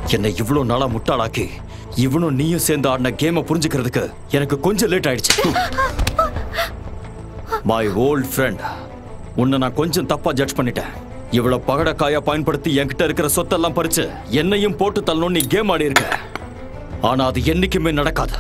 என்னை இவ்வளோ நாளா முட்டாளாக்கி இவனும் நீயும் சேர்ந்து ஆடின கேமை புரிஞ்சுக்கிறதுக்கு எனக்கு கொஞ்சம் லேட் ஆயிடுச்சு மை ஓல்ட் ஃப்ரெண்ட் உன்னை நான் கொஞ்சம் தப்பா ஜட்ஜ் பண்ணிட்டேன் இவ்வளவு பகடக்காயா பயன்படுத்தி என்கிட்ட இருக்கிற சொத்தெல்லாம் பறிச்சு என்னையும் போட்டு தள்ளணும் நீ கேம் ஆடி இருக்க ஆனா அது என்னைக்குமே நடக்காது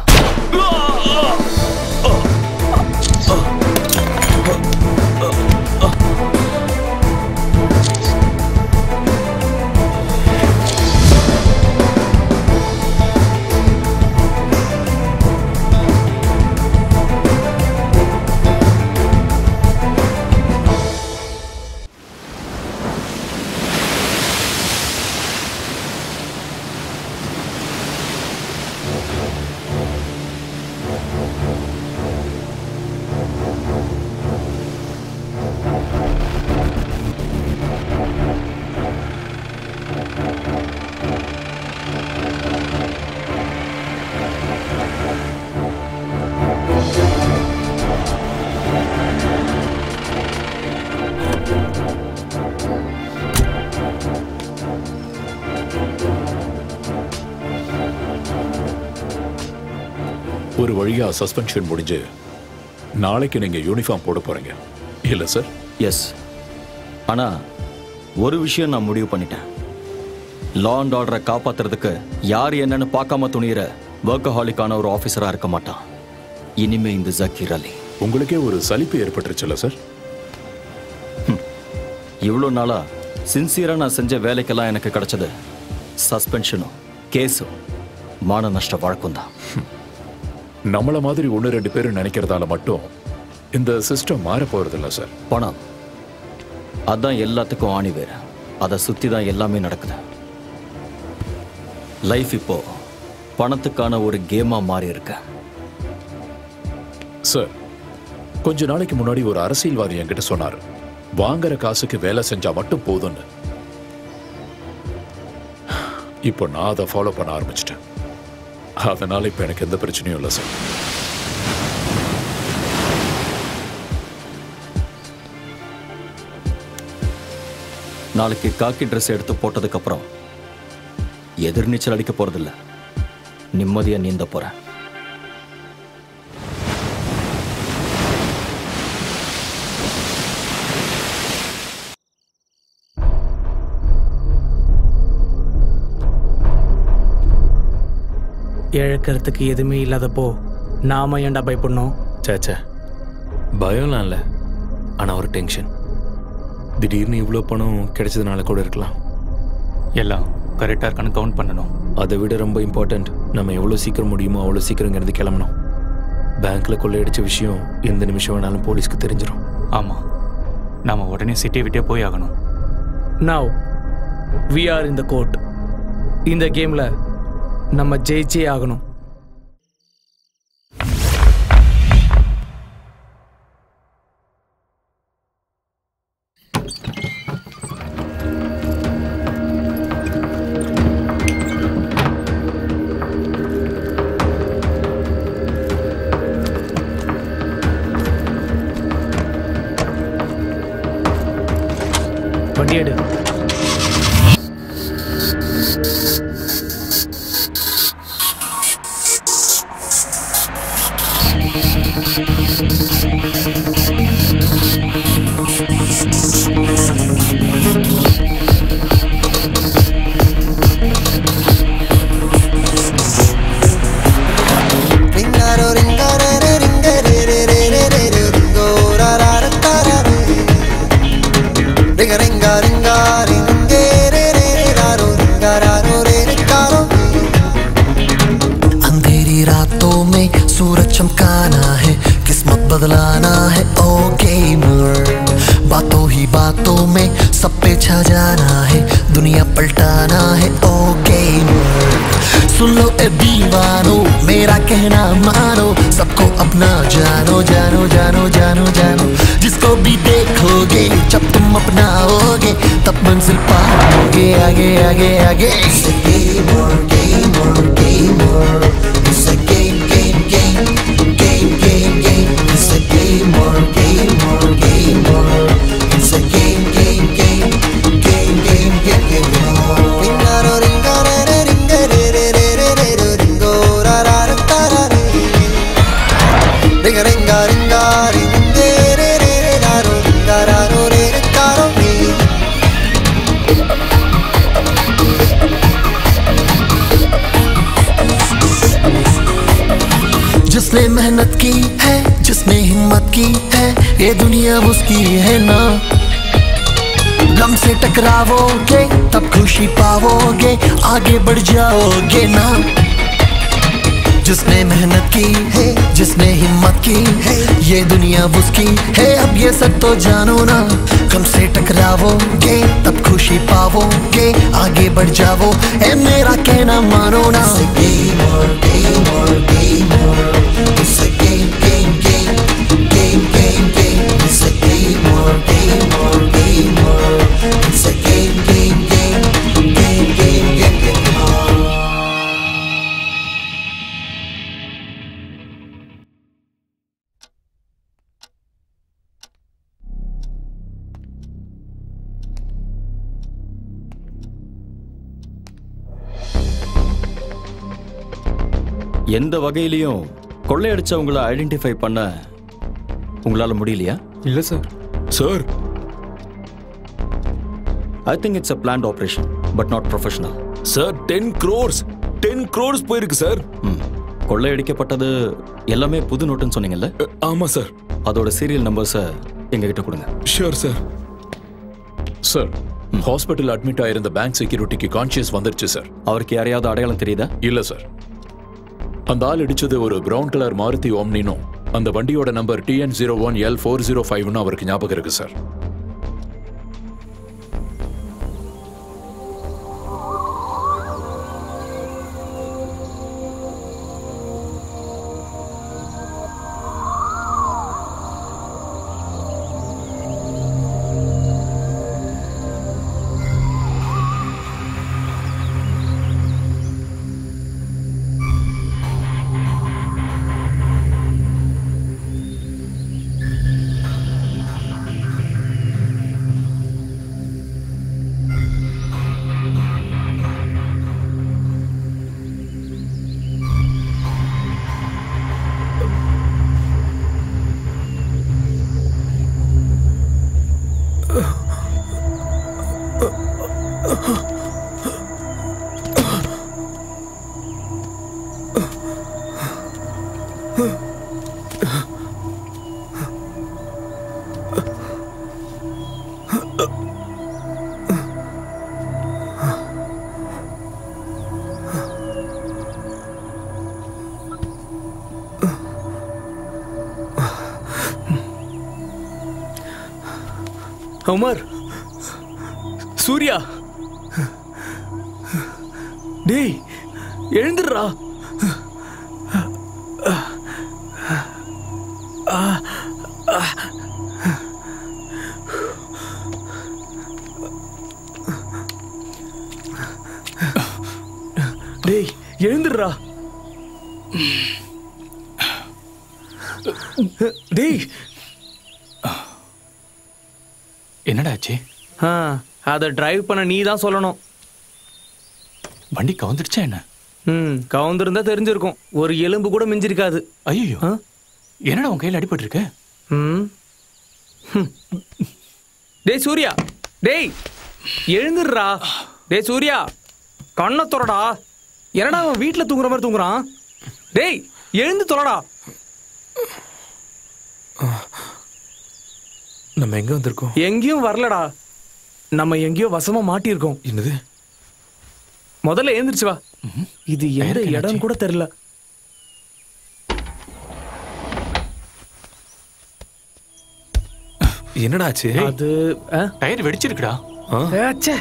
ஒரு வழியா சஸ்பென்ஷன் முடிஞ்சு நாளைக்கு நீங்க யூனிஃபார்ம் போட போறீங்க இல்ல சார் எஸ் ஆனா ஒரு விஷயம் நான் முடிவு பண்ணிட்டேன் லா அண்ட் ஆர்டரை காப்பாத்துறதுக்கு யார் என்னன்னு பார்க்காம துணியிற ஒர்க்கஹாலிக்கான ஒரு ஆஃபீஸரா இருக்க மாட்டான் இனிமே இந்த ஜக்கீர் அலி உங்களுக்கே ஒரு சலிப்பு ஏற்பட்டுருச்சுல்ல சார் இவ்வளோ நாளா சின்சியரா நான் செஞ்ச வேலைக்கெல்லாம் எனக்கு கிடைச்சது சஸ்பென்ஷனும் கேஸும் மான நஷ்ட வழக்கம் தான் நம்மள மாதிரி ஒன்று ரெண்டு பேரும் நினைக்கிறதால மட்டும் இந்த சிஸ்டம் மாற போறதில்ல சார் பணம் அதான் எல்லாத்துக்கும் ஆணி வேறு அதை சுற்றி தான் எல்லாமே நடக்குது லைஃப் இப்போ பணத்துக்கான ஒரு கேமா மாறி இருக்கு சார் கொஞ்ச நாளைக்கு முன்னாடி ஒரு அரசியல்வாதி என்கிட்ட சொன்னார் வாங்குற காசுக்கு வேலை செஞ்சா மட்டும் போதும்னு இப்போ நான் அதை ஃபாலோ பண்ண ஆரம்பிச்சிட்டேன் அதனால இப்போ எனக்கு எந்த பிரச்சனையும் இல்லை சார் நாளைக்கு காக்கி ட்ரெஸ் எடுத்து போட்டதுக்கு அப்புறம் எதிர்நீச்சல் அடிக்க போறதில்ல நிம்மதியா நீந்த போறேன் இழக்கிறதுக்கு எதுவுமே இல்லாதப்போ நாம ஏன்டா பயப்படணும் சேச்சே பயம்லாம் இல்லை ஆனால் ஒரு டென்ஷன் திடீர்னு இவ்வளோ பணம் கிடைச்சதுனால கூட இருக்கலாம் எல்லாம் கரெக்டாக இருக்கான்னு கவுண்ட் பண்ணணும் அதை விட ரொம்ப இம்பார்ட்டண்ட் நம்ம எவ்வளோ சீக்கிரம் முடியுமோ அவ்வளோ சீக்கிரம் இங்கேருந்து கிளம்பணும் பேங்க்கில் கொள்ளையடிச்ச விஷயம் எந்த நிமிஷம் வேணாலும் போலீஸ்க்கு தெரிஞ்சிடும் ஆமாம் நாம் உடனே சிட்டியை விட்டே போய் ஆகணும் நவ் வி ஆர் இந்த கோர்ட் இந்த கேம்ல நம்ம ஜெயிச்சே ஆகணும் வண்டி எடு Ringaro ringare re ringare re re re re re ringo ra ra ra ta ra re Ringa ringa ringa ringe re re re ra ro ringa ra ro re re ka ro अंधेरी रातों में सूरज चमकाना है किस्मत बदलाना है ओ gamer बातों ही बातों में सब पे छा जाना है दुनिया पलटाना है ओ गेमर सुन लो ए दीवानो मेरा कहना मानो सबको अपना जानो जानो जानो जानो जानो जिसको भी देखोगे जब तुम अपनाओगे तब मंजिल पाओगे आगे आगे आगे It's a gamer, gamer, gamer. It's a game, game, game, game, game, game. It's a gamer, gamer, gamer. It's a game, game, game, game, game, game, game. Ringaro, ringaro, ringaro. जिसने मेहनत की है जिसने हिम्मत की है ये दुनिया उसकी है ना गम से टकरावोगे तब खुशी पाओगे आगे बढ़ जाओगे ना जिसने मेहनत की है जिसने हिम्मत की है ये दुनिया उसकी है अब ये सब तो जानो ना गम से टकरावोगे तब खुशी पाओगे आगे बढ़ जाओ ए मेरा कहना मानो ना game or game or game or it's a game game game game game game it's a game or game or game or it's a game game game game game game game எந்த வகையிலையும் கொள்ளையடிச்சவங்கள identify பண்ண உங்களால முடியலையா இல்லை sir sir I think it's a planned operation but not professional sir ten crores ten crores போயிருக்கு sir ம் கொள்ளையடிக்கப்பட்டது எல்லாமே புது நோட்டுன்னு சொன்னீங்கல்ல அ, ஆமா சார் அதோட சீரியல் நம்பர்ஸை எங்ககிட்ட கொடுங்க sure sir sir hospital admit ஆயிருந்த பேங்க் செக்யூரிட்டிக்கு கான்ஷியஸ் வந்துருச்சு சார் அவருக்கு யாரையாவது அடையாளம் தெரியுதா இல்ல சார் அந்த ஆள் இடிச்சது ஒரு பிரவுன் கலர் மாருதி ஓம்னினும் அந்த வண்டியோட number TN zero one L four zero ஃபைவ்னு அவருக்கு ஞாபகம் இருக்கு சார் உமர் சூர்யா டேய் எழுந்துடுறா டேய் எழுந்துடுறா டேய் என்னடா ஆச்சு ஆ அதை டிரைவ் பண்ண நீ தான் சொல்லணும் வண்டி கவுந்துருச்சா என்ன ம் கவுந்திருந்தா தெரிஞ்சிருக்கும் ஒரு எலும்பு கூட மிஞ்சிருக்காது ஐயோ ஆ? என்னடா உன் கையில் அடிபட்டிருக்கு ம் ஹம். டேய் சூர்யா டேய் எழுந்துடுறா டேய் சூர்யா கண்ணை தொறடா என்னடா அவன் வீட்டில் தூங்குற மாதிரி தூங்குறான் டேய் எழுந்து தொலைடா நம்ம எங்க வந்திருக்கோம் எங்கேயும் வரலடா நம்ம எங்கேயோ வசமா மாட்டியிருக்கோம் என்னது முதல்ல எழுந்திருச்சு வா இது எந்த டயருக்கு இடம் என்னாச்சு? கூட தெரியல என்னடா ஆச்சு அது ஆ? டயர் வெடிச்சிருக்குடா ஏ, ச்சே.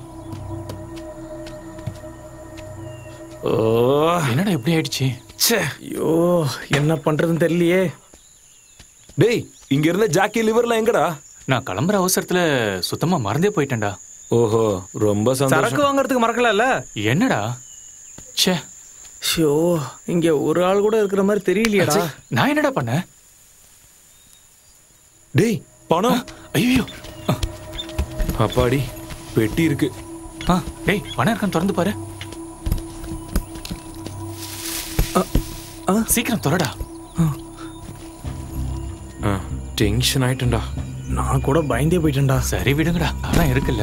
ஓ என்னடா இப்படி ஆயிடுச்சு ச்சே ஐயோ என்ன பண்றதுன்னு தெரியலையே டேய் இங்க இருந்த ஜாக்கி லிவர்லாம் எங்கடா நான் கிளம்புற அவசரத்துல சுத்தமா மறந்தே போயிட்டேன்டா ஓஹோ ரொம்ப சரக்கு சந்தோஷம் வாங்குறதுக்கு மறக்கல என்னடா ச்சே ஷோ இங்க ஒரு ஆள் கூட இருக்கிற மாதிரி தெரியலையேடா நான் என்னடா பண்ணேன் டேய் பணம் ஐயோ அப்பாடி பெட்டி இருக்கு ஆ டேய் பணம் இருக்கான்னு திறந்து பாரு ஆ, சீக்கிரம் திறடா டென்ஷன் ஆயிட்டேன்டா நான் கூட பயந்தே போயிட்டேன்டா சரி விடுங்கடா அதான் இருக்குல்ல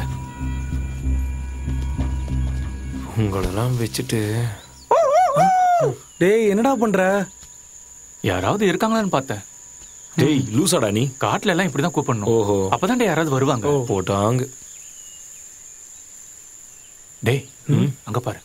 உங்களெல்லாம் வச்சுட்டு டேய் என்னடா பண்ற யாராவது இருக்காங்களான்னு பார்த்தேன் டேய் லூசாடா நீ காட்டுல எல்லாம் இப்படிதான் கூப்பிடணும் ஓஹோ அப்பதான்டா யாராவது வருவாங்க போட்டாங்க டேய் அங்க பாரு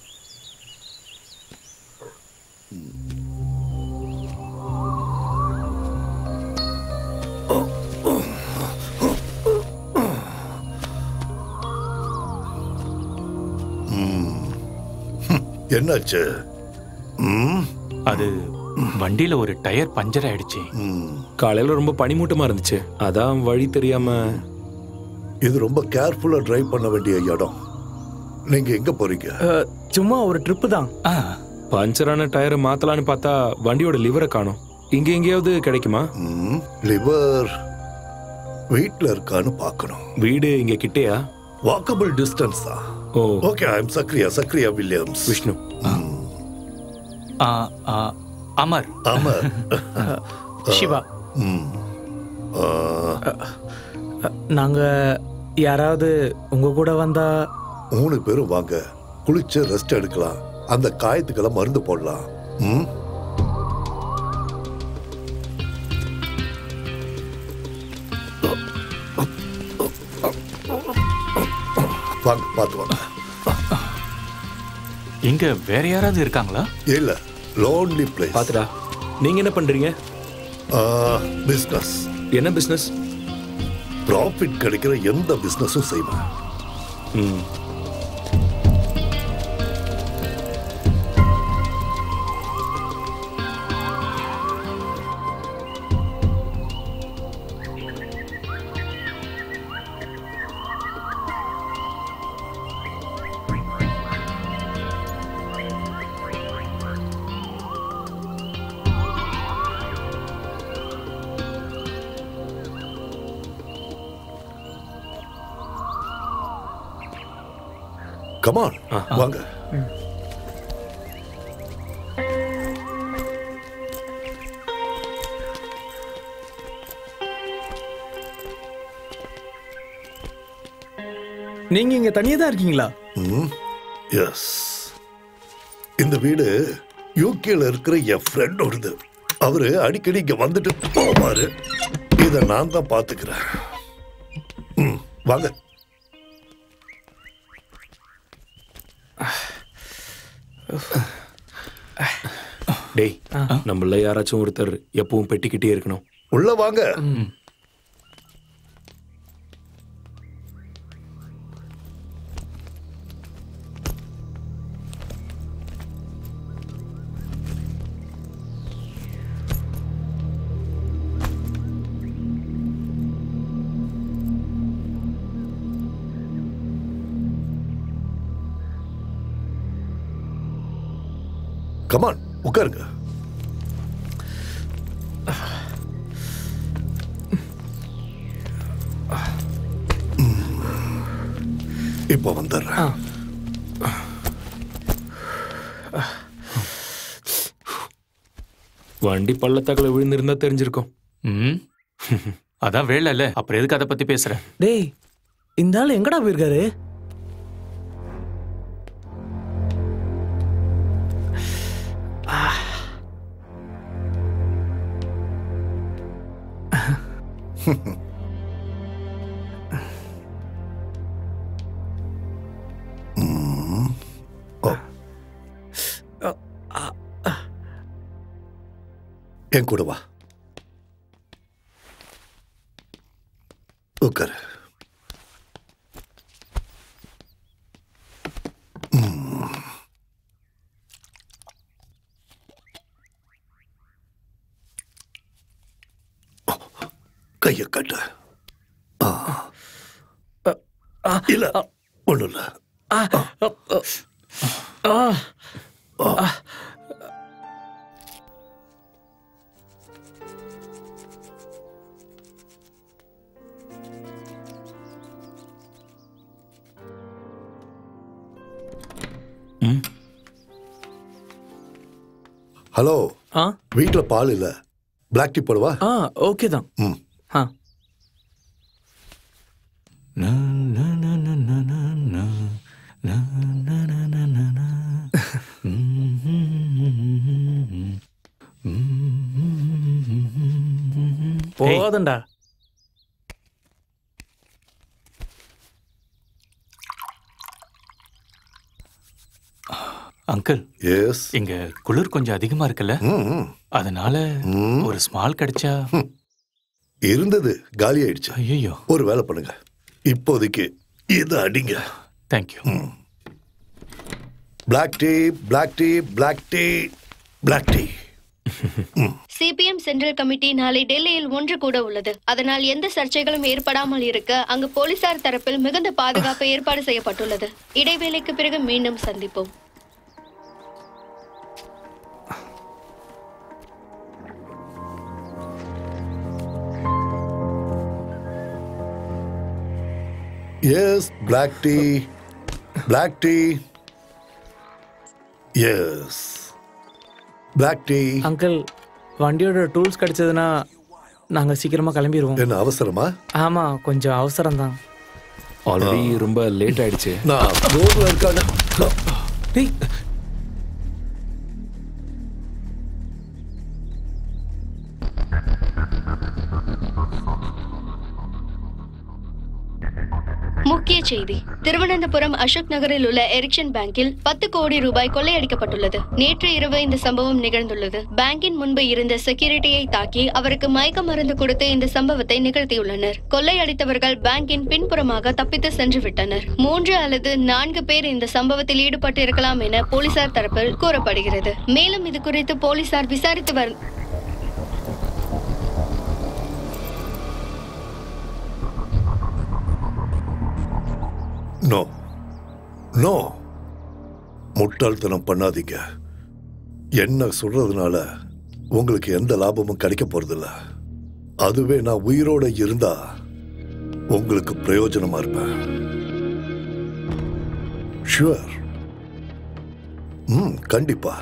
என்னாச்சு ம் அது வண்டியில ஒரு டயர் பஞ்சர் ஆயிடுச்சு ம் காலையில ரொம்ப பனிமூட்டமா இருந்துச்சு அதான் வழி தெரியாம இது ரொம்ப கேர்ஃபுல்லா டிரைவ் பண்ண வேண்டிய இடம் நீங்க எங்க போறீங்க அஹ், சும்மா ஒரு ட்ரிப்பு தான் ஆ, பஞ்சரான டயரை மாத்தலான்னு பார்த்தா வண்டியோட லிவரை காணோம் இங்க எங்கேயாவது கிடைக்குமா ம் லிவர் வீட்ல இருக்கான்னு பார்க்கணும் வீடு இங்க கிட்டேயா வாக்கபிள் டிஸ்டன்ஸ் தான் oh okay I am Zachariah Zachariah Williams Vishnu ஆ, ஆ, அமர் ஆமா சிவா ம் ஆ, அஹ், நாங்க யாராவது உங்க கூட வந்தா மூணு பேரும் வாங்க குளிச்சு ரெஸ்ட் எடுக்கலாம் அந்த காயத்துக்கெல்லாம் மருந்து போடலாம் ம் வாங்க பார்த்து வாங்க இங்க வேற யாராவது இருக்காங்களா இல்ல லோன்லி பிளேஸ் பாத்துடா நீங்க என்ன பண்றீங்க பிஸ்னஸ் என்ன பிசினஸ் ப்ராஃபிட் கிடைக்கிற எந்த பிஸ்னஸும் செய்வேன் ம் கமான் வாங்க நீங்க இங்க தனியா தான் இருக்கீங்களா எஸ் இந்த வீடு யூகேல இருக்கிற என் ஃப்ரெண்டோடது அவரு அடிக்கடி இங்க வந்துட்டு போவாரு இத நான் தான் பாத்துக்கிறேன் ம், வாங்க டேய் நம்மள யாராச்சும் ஒருத்தர் எப்பவும் பெட்டிக்கிட்டே இருக்கணும் உள்ள வாங்க கமான் உட்காருங்க இப்போ வந்துடுறேன் வண்டி பள்ளத்தாக்குல விழுந்திருந்தா தெரிஞ்சிருக்கும் ம் அதான் வேலை இல்ல அப்புறம் எதுக்கு அதை பத்தி பேசுற டேய் இந்த ஆள் எங்கடா போயிருக்காரு என் கூட வா உட்காரு ம். கைய கட்டு ஆ. இல்ல ஒண்ணும் இல்ல ஹலோ ஆ வீட்ல பால் இல்ல பிளாக் டீ போடுவா ஆ ஓகே தான் ம் ஆ போதும்டா அங்கிள் எஸ் இங்க குளிர் கொஞ்சம் அதிகமா இருக்குல்ல அதனால ஒரு ஸ்மால் கிடைச்சா இருந்தது காலி ஆயிடுச்சு ஐயோ ஒரு வேலை பண்ணுங்க இப்போதைக்கு இதை அடிங்க thank you black tea black tea black tea black tea CPM central committee நாளை டெல்லியில் ஒன்று கூட உள்ளது அதனால் எந்த சர்ச்சைகளும் ஏற்படாமல் இருக்க அங்கு போலீசார் தரப்பில் மிகுந்த பாதுகாப்பு ஏற்பாடு செய்யப்பட்டுள்ளது இடைவேளைக்கு பிறகு மீண்டும் சந்திப்போம் yes black tea black tea yes black tea uncle வண்டியோட டூல்ஸ் கிடைச்சதுன்னா நாங்கள் சீக்கிரமாக கிளம்பிடுவோம் என்ன அவசரமா ஆமாம் கொஞ்சம் அவசரம்தான் ஆல்ரெடி ரொம்ப லேட் ஆயிடுச்சு நான் ரோட்ல இருக்கான டேய் முக்கிய செய்தி திருவனந்தபுரம் அசோக் நகரில் உள்ள எரிக்சன் பேங்கில் பத்து கோடி ரூபாய் கொள்ளையடிக்கப்பட்டுள்ளது நேற்று இரவு இந்த சம்பவம் நிகழ்ந்துள்ளது பேங்கின் முன்பு இருந்த செக்யூரிட்டியை தாக்கி அவருக்கு மயக்க மருந்து கொடுத்து இந்த சம்பவத்தை நிகழ்த்தியுள்ளனர் கொள்ளையடித்தவர்கள் பேங்கின் பின்புறமாக தப்பித்து சென்று விட்டனர் மூன்று அல்லது நான்கு பேர் இந்த சம்பவத்தில் ஈடுபட்டு இருக்கலாம் என போலீசார் தரப்பில் கூறப்படுகிறது மேலும் இது குறித்து போலீசார் விசாரித்து வரு நோ நோ முட்டாள்தனம் பண்ணாதீங்க என்ன சொல்றதுனால உங்களுக்கு எந்த லாபமும் கிடைக்க போறதில்ல அதுவே நான் உயிரோட இருந்தா உங்களுக்கு பிரயோஜனமா இருப்பேன் ஷுவர் ம் கண்டிப்பா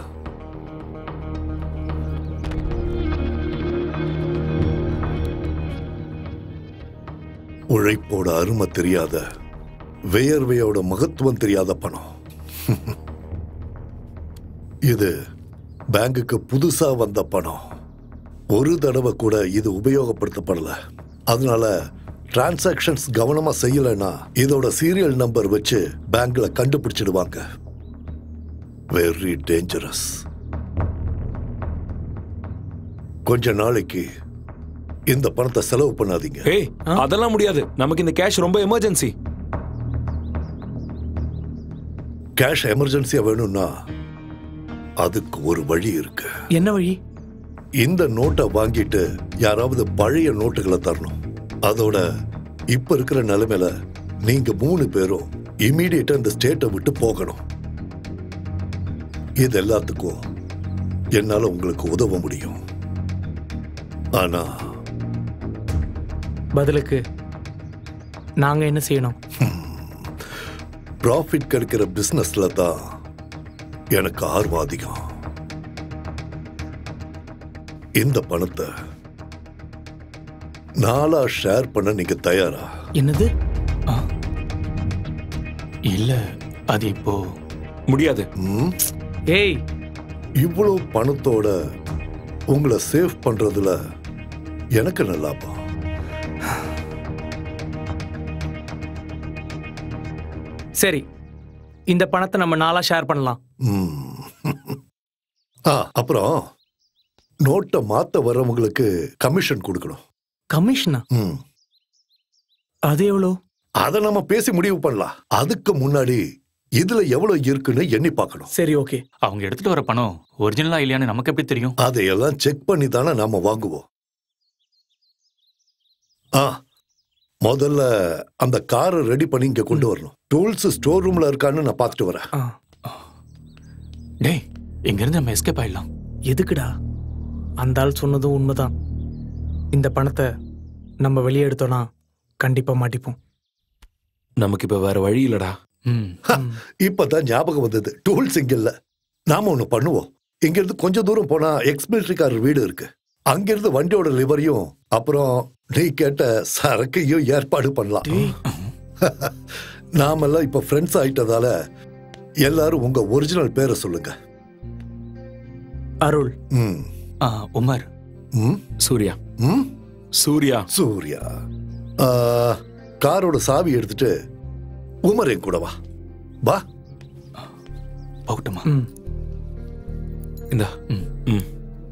உழைப்போட அருமை தெரியாத வியர்வையோட மகத்துவம் தெரியாத பணம் இது பேங்குக்கு புதுசா வந்த பணம் ஒரு தடவை கூட இது உபயோகப்படுத்தப்படல அதனால டிரான்சாக்ஷன்ஸ் கவனமா செய்யலைன்னா இதோட சீரியல் நம்பர் வச்சு பேங்க்ல கண்டுபிடிச்சிடுவாங்க வெரி டேஞ்சரஸ் கொஞ்ச நாளைக்கு இந்த பணத்தை செலவு பண்ணாதீங்க ஏய் அதெல்லாம் முடியாது நமக்கு இந்த கேஷ் ரொம்ப எமர்ஜென்சி கேஷ் எமர்ஜென்சியா வேணும்னா அதுக்கு ஒரு வழி இருக்கு என்ன வழி இந்த நோட்டை வாங்கிட்டு யாராவது பழைய நோட்டுகளை தரணும் அதோட இப்ப இருக்கிற நிலைமையில நீங்க மூணு பேரும் இமீடியட்டா இந்த ஸ்டேட்டை விட்டு போகணும் இது எல்லாத்துக்கும் என்னால உங்களுக்கு உதவ முடியும் ஆனா பதிலுக்கு நாங்கள் என்ன செய்யணும் ப்ராஃபிட் கிடைக்கிற பிசினஸ்ல தான் எனக்கு ஆர்வம் அதிகம் இந்த பணத்தை நாளா ஷேர் பண்ண நீங்க தயாரா என்னது இல்ல அது இப்போ முடியாது ம்? ஏய் இவ்வளவு பணத்தோட உங்களை சேவ் பண்றதுல எனக்கு நல்ல லாபம் சரி இந்த பணத்தை நம்ம நாளாக ஷேர் பண்ணலாம் ம். ஆ அப்புறம் நோட்டை மாத்த வர்றவங்களுக்கு கமிஷன் கொடுக்கணும் கமிஷனா ம். அது எவ்வளோ அதை நம்ம பேசி முடிவு பண்ணலாம் அதுக்கு முன்னாடி இதுல எவ்வளவு இருக்குன்னு எண்ணி பார்க்கணும் சரி ஓகே அவங்க எடுத்துட்டு வர பணம் ஒரிஜினலா இல்லையான்னு நமக்கு எப்படி தெரியும் அதையெல்லாம் செக் பண்ணி தானே நாம வாங்குவோம் ஆ முதல்ல அந்த காரை ரெடி பண்ணி இங்க கொண்டு வரணும் டூல்ஸ் ஸ்டோர் ரூம்ல இருக்கான்னு நான் பார்த்துட்டு வரேன் ஆ டேய் இங்க இருந்து நம்ம எஸ்கேப் ஆயிடலாம் எதுக்குடா அந்த ஆள் சொன்னதும் உண்மைதான் இந்த பணத்தை நம்ம வெளியே எடுத்தோன்னா கண்டிப்பா மாட்டிப்போம் நமக்கு இப்ப வேற வழி இல்லடா ம் இப்பதான் ஞாபகம் வந்தது டூல்ஸ் இங்க இல்ல நாம ஒண்ணு பண்ணுவோம் இங்க இருந்து கொஞ்ச தூரம் போனா எக்ஸ்மிலிட்டரிக்காரர் வீடு இருக்கு அங்கிருந்து வண்டியோட லிவரையும் அப்புறம் நீ கேட்ட சரக்கையும் ஏற்பாடு பண்ணலாம் நாமெல்லாம் இப்ப ஃப்ரெண்ட்ஸ் ஆயிட்டதால எல்லாரும் உங்க ஒரிஜினல் பேரை சொல்லுங்க அருள் ம் ஆ, உமர் ம் சூர்யா ம் சூர்யா சூர்யா ஆ, காரோட சாவி எடுத்துட்டு உமர் என் கூட வா வா போகட்டுமா ம் இந்தா ம். ம்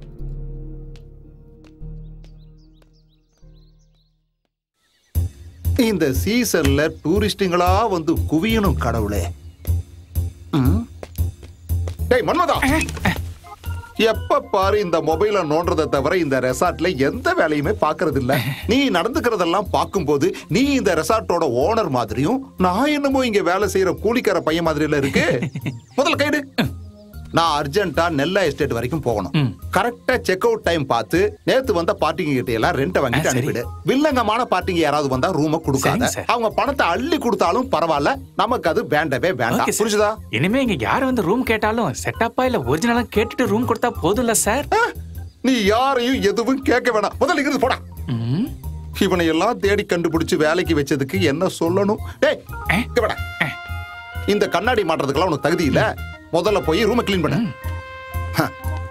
இந்த சீசன்ல டூரிஸ்டுங்களா வந்து குவியணும் கடவுளே ம். டேய் மன்மதா எப்ப பாரு இந்த மொபைல நோன்றதை தவிர இந்த ரெசார்ட்ல எந்த வேலையுமே பாக்குறது இல்ல நீ நடந்துக்கிறதெல்லாம் பார்க்கும்போது நீ இந்த ரெசார்ட்டோட ஓனர் மாதிரியும் நான் என்னமோ இங்க வேலை செய்யற கூலிக்கார பையன் மாதிரில இருக்கு முதல்ல கைடு நான் அர்ஜென்ட்டா நெல்லா எஸ்டேட் வரைக்கும் போகணும் ம். கரெக்டா செக் அவுட் டைம் பார்த்து நேத்து வந்த பார்ட்டிங்க கிட்ட எல்லாம் ரெண்ட வாங்கிட்டு ஆ, சரி. அனுப்பிடு வில்லங்கமான பார்ட்டிங்க யாராவது வந்தா ரூம கொடுக்காத சரிங்க சார். அவங்க பணத்தை அள்ளி கொடுத்தாலும் பரவாயில்ல நமக்கு அது வேண்டவே வேண்டாம் ஓகே சார். புரிஞ்சுதா இனிமே இங்க யார் வந்து ரூம் கேட்டாலும் செட்டப்பா இல்ல ஒரிஜினலா கேட்டுட்டு ரூம் கொடுத்தா போதும்ல சார் ஆ, நீ யாரையும் எதுவும் கேட்க வேணாம் முதல்ல இங்கிருந்து போடா ம். இவனை எல்லாம் தேடி கண்டுபிடிச்சு வேலைக்கு வச்சதுக்கு என்ன சொல்லணும் டேய் ஆ. இங்க வாடா. இந்த கண்ணாடி மாட்டுறதுக்கெல்லாம் உனக்கு தகுதி இல்ல முதல்ல போய் ரூமை க்ளீன் பண்ணு ஹ.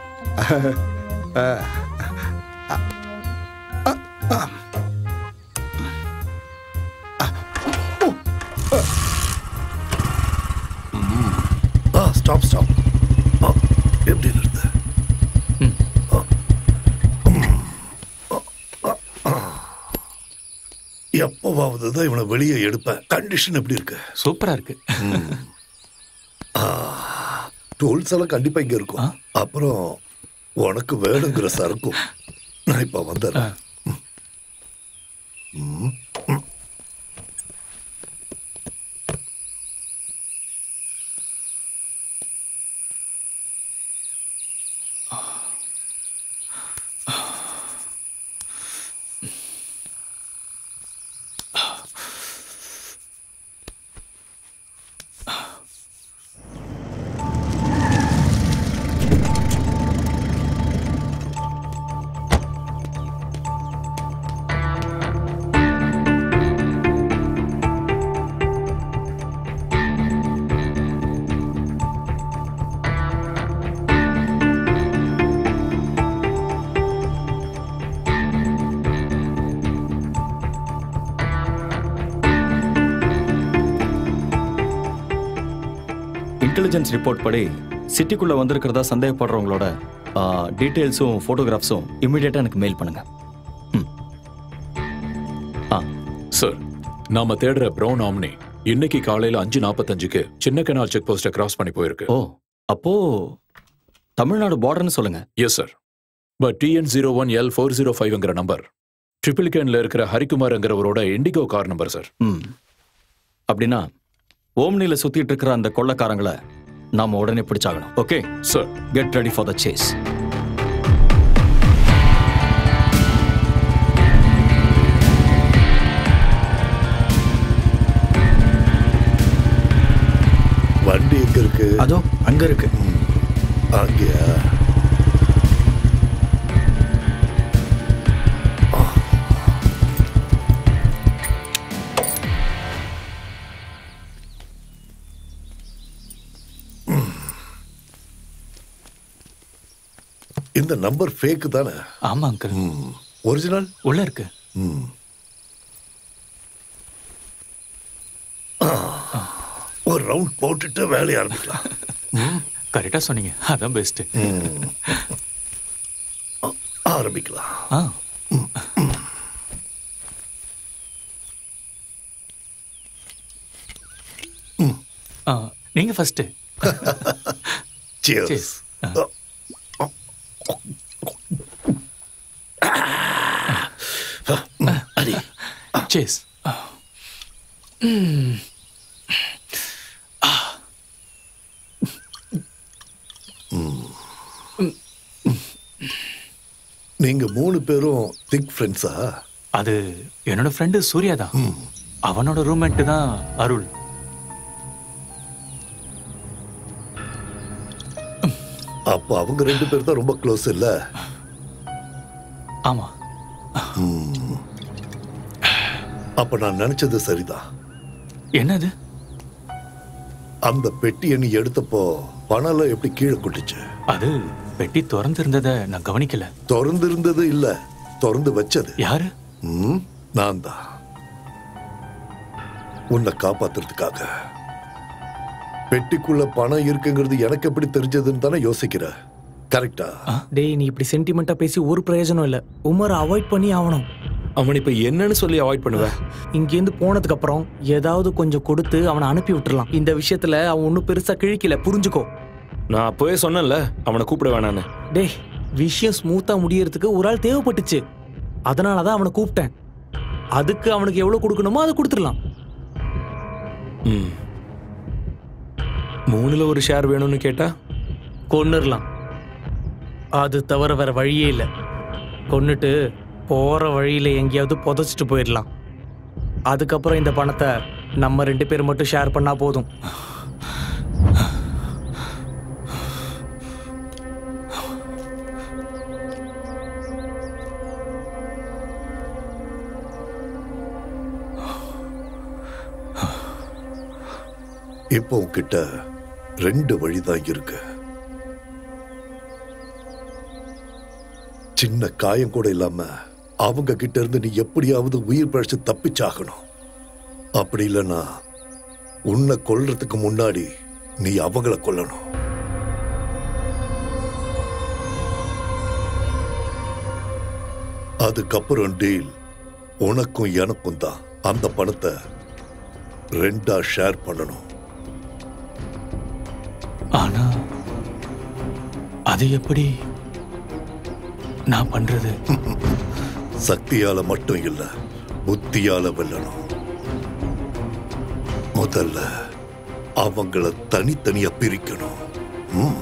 ஆ ஸ்டாப் ஸ்டாப் ஆ, எப்படி நிறுத்த ஆ. ம். ஆ, ஆ. எப்பவாவது தான் இவனை வெளியே எடுப்பேன் கண்டிஷன் எப்படி இருக்கு சூப்பரா இருக்கு டூல்ஸ் எல்லாம் கண்டிப்பா இங்க இருக்கும் அப்புறம் உனக்கு வேணுங்கிற சரக்கும் நான் இப்ப வந்துடுறேன் ம். ம். இன்டெலிஜென்ஸ் ரிப்போர்ட் படி சிட்டிக்குள்ள வந்திருக்கிறதா சந்தேகப்படுறவங்களோட டீட்டெயில்ஸும் ஃபோட்டோகிராஃப்ஸும் இமிடியேட்டா எனக்கு மெயில் பண்ணுங்க ம். ஆ சார் நாம தேடுற ப்ரௌன் ஆம்னி இன்னைக்கு காலையில அஞ்சு நாற்பத்தஞ்சுக்கு சின்ன கனால் செக் போஸ்ட கிராஸ் பண்ணி போயிருக்கு ஓ அப்போ தமிழ்நாடு பார்டர்னு சொல்லுங்க yes sir but TN zero one L four zero ஃபைவ்ங்கிற நம்பர் ட்ரிபிள் கேன்ல இருக்கிற ஹரிகுமார்ங்கிறவரோட இண்டிகோ கார் நம்பர் சார் ம் அப்படின்னா ஓம்னில சுத்திட்டு இருக்கிற அந்த கொள்ளக்காரங்களை நாம உடனே பிடிச்சாகணும் okay sir get ready for the chase வண்டி எங்க இருக்கு அதோ அங்க இருக்கு அங்கேயா ம். இந்த நம்பர் ஃபேக் தானே ஆமா அங்கிள் ஒரிஜினல் உள்ள இருக்கு ஒரு ரவுண்ட் போட்டுட்டு வேலையை ஆரம்பிக்கலாம் கரெக்டா சொன்னீங்க அதான் பெஸ்ட் ஆரம்பிக்கலாம் ஆ ஆ, நீங்க ஃபர்ஸ்ட் Cheers. Cheers. அடி சேஸ் நீங்க மூணு பேரும் திக் ஃப்ரெண்ட்ஸா அது என்னோட ஃப்ரெண்டு சூர்யா தான் அவனோட ரூம்மேட் தான் அருள் அப்போ அவங்க ரெண்டு பேர் தான் ரொம்ப க்ளோஸ் இல்ல ஆமா அப்ப நான் நினைச்சது சரிதான் என்னது அந்த பெட்டியை நீ எடுத்தப்போ பணம் எப்படி கீழே கொட்டுச்சு அது பெட்டி திறந்து இருந்ததை நான் கவனிக்கல திறந்து இருந்தது இல்ல திறந்து வச்சது யாரு ம், நான் தான் உன்னை காப்பாத்துறதுக்காக பெட்டிக்குள்ள பணம் இருக்குங்கிறது எனக்கு எப்படி தெரிஞ்சதுன்னு தானே யோசிக்கிற கரெக்டா டேய் நீ இப்படி சென்டிமெண்டா பேசி ஒரு பிரயோஜனம் இல்ல உமரை அவாய்ட் பண்ணி ஆகணும் அவன் இப்ப என்னன்னு சொல்லி அவாய்ட் பண்ணுவ இங்கேருந்து போனதுக்கு அப்புறம் ஏதாவது கொஞ்சம் கொடுத்து அவனை அனுப்பி விட்டுறலாம் இந்த விஷயத்துல அவன் ஒன்றும் பெருசா கிழிக்கல புரிஞ்சுக்கோ நான் அப்பவே சொன்னேன்ல அவனை கூப்பிட வேணான்னு டேய் விஷயம் ஸ்மூத்தா முடியறதுக்கு ஒரு ஆள் தேவைப்பட்டுச்சு அதனால தான் அவனை கூப்பிட்டேன் அதுக்கு அவனுக்கு எவ்வளவு கொடுக்கணுமோ அதை கொடுத்துடலாம் ம் மூணுல ஒரு ஷேர் வேணும்னு கேட்டா கொன்னுடலாம் அது தவிர வேற வழியே இல்லை கொன்னுட்டு போற வழியில எங்கேயாவது புதைச்சிட்டு போயிடலாம் அதுக்கப்புறம் இந்த பணத்தை நம்ம ரெண்டு பேர் மட்டும் ஷேர் பண்ணா போதும் இப்போ உன்கிட்ட ரெண்டு வழிதான் இருக்கு சின்ன காயம் கூட இல்லாம அவங்க கிட்ட இருந்து நீ எப்படியாவது உயிர் பழிச்சு தப்பிச்சாகணும் அப்படி இல்லைன்னா உன்னை கொல்றதுக்கு முன்னாடி நீ அவங்கள கொல்லணும் அதுக்கப்புறம் டீல் உனக்கும் எனக்கும் தான் அந்த பணத்தை ரெண்டா ஷேர் பண்ணணும் ஆனா அது எப்படி நான் பண்றது சக்தியால மட்டும் இல்ல புத்தியால வெல்லணும் முதல்ல அவங்கள தனித்தனியா பிரிக்கணும் ம்.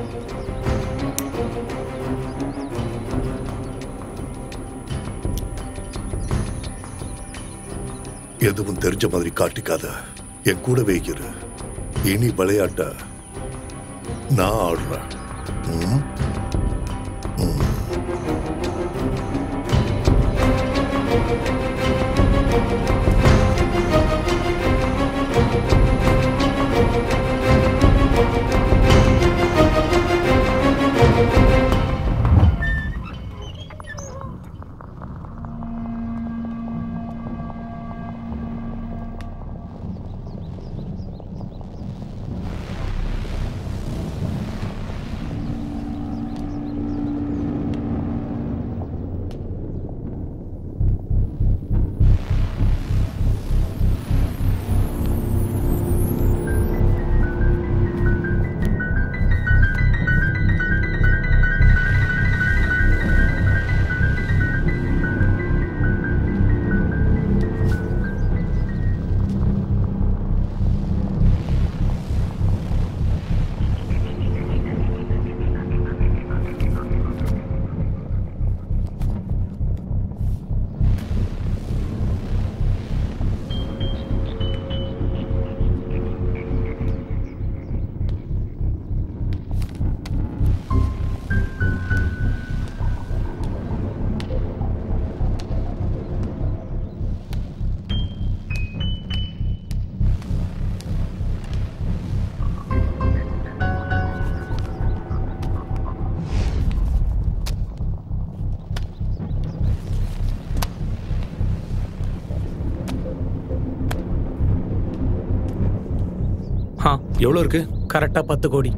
எதுவும் தெரிஞ்ச மாதிரி காட்டிக்காத என் கூடவே இரு இனி விளையாட்ட நான் ஆடுறேன் ம்? ஆ எவ்வளோ இருக்கு கரெக்டா பத்து கோடி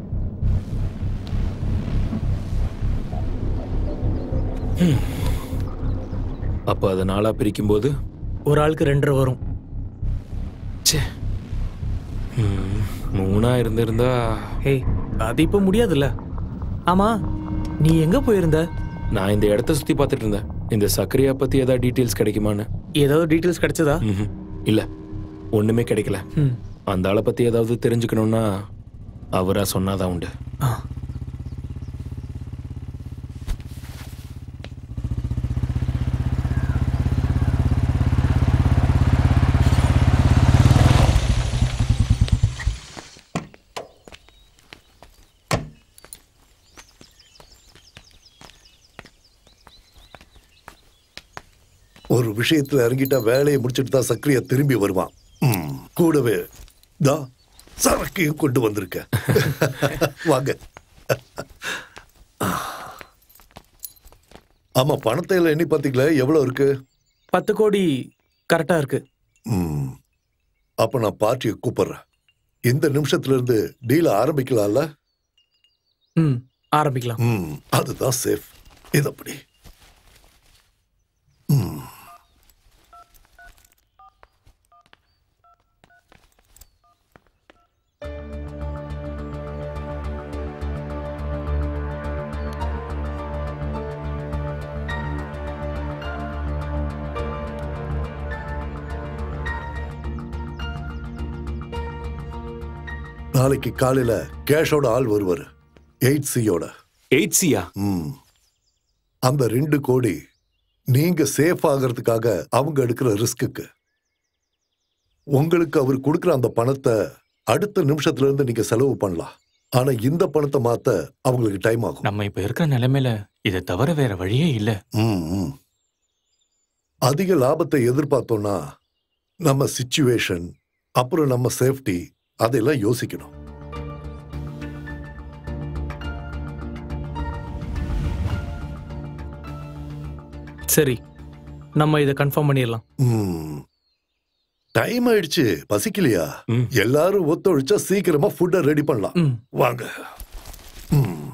அப்போ அதை நாளா பிரிக்கும்போது ஒரு ஆளுக்கு ரெண்டரை வரும் ச்சே ம், மூணா இருந்திருந்தா ஏய் அது இப்போ முடியாதுல்ல ஆமா நீ எங்க போயிருந்த நான் இந்த இடத்த சுத்தி பார்த்துட்டு இருந்தேன் இந்த சக்கரையா பத்தி ஏதாவது டீட்டெயில்ஸ் கிடைக்குமான்னு ஏதாவது டீட்டெயில்ஸ் கிடைச்சதா ம்ஹும். இல்ல ஒண்ணுமே கிடைக்கல ம் அந்த ஆளை பத்தி ஏதாவது தெரிஞ்சுக்கணும்னா அவரா சொன்னாதான் உண்டு ஆ ஒரு விஷயத்துல இறங்கிட்டா வேலையை முடிச்சிட்டு தான் சக்ரியா திரும்பி வருவான் ம், கூடவே தா சரக்கையும் கொண்டு வந்திருக்க வாங்க ஆமா பணத்தை எல்லாம் எண்ணி பாத்தீங்களா எவ்வளவு இருக்கு பத்து கோடி கரெக்டா இருக்கு ம். அப்ப நான் பார்ட்டியை கூப்பிடுறேன் இந்த நிமிஷத்துல இருந்து டீல ஆரம்பிக்கலாம்ல ம் ஆரம்பிக்கலாம் ம் அதுதான் சேஃப் இதப்படி ம் நாளைக்கு காலையில கேஷோட ஆள் வருவாரு எயிட் சியோட எயிட் சியா ம் அந்த ரெண்டு கோடி நீங்க சேஃப் ஆகிறதுக்காக அவங்க எடுக்கிற ரிஸ்க்குக்கு உங்களுக்கு அவர் கொடுக்குற அந்த பணத்தை அடுத்த நிமிஷத்துல இருந்து நீங்க செலவு பண்ணலாம் ஆனா இந்த பணத்தை மாத்த அவங்களுக்கு டைம் ஆகும் நம்ம இப்ப இருக்கிற நிலைமையில இதை தவிர வேற வழியே இல்ல ம், ம். அதிக லாபத்தை எதிர்பார்த்தோம்னா நம்ம சிச்சுவேஷன் அப்புறம் நம்ம சேஃப்டி அதெல்லாம் யோசிக்கணும் சரி நம்ம இதை கன்ஃபார்ம் பண்ணிடலாம் ம். டைம் ஆயிடுச்சு பசிக்கலையா ம். எல்லாரும் ஒத்துழைச்சா சீக்கிரமா ஃபுட்டை ரெடி பண்ணலாம் ம் வாங்க ம்.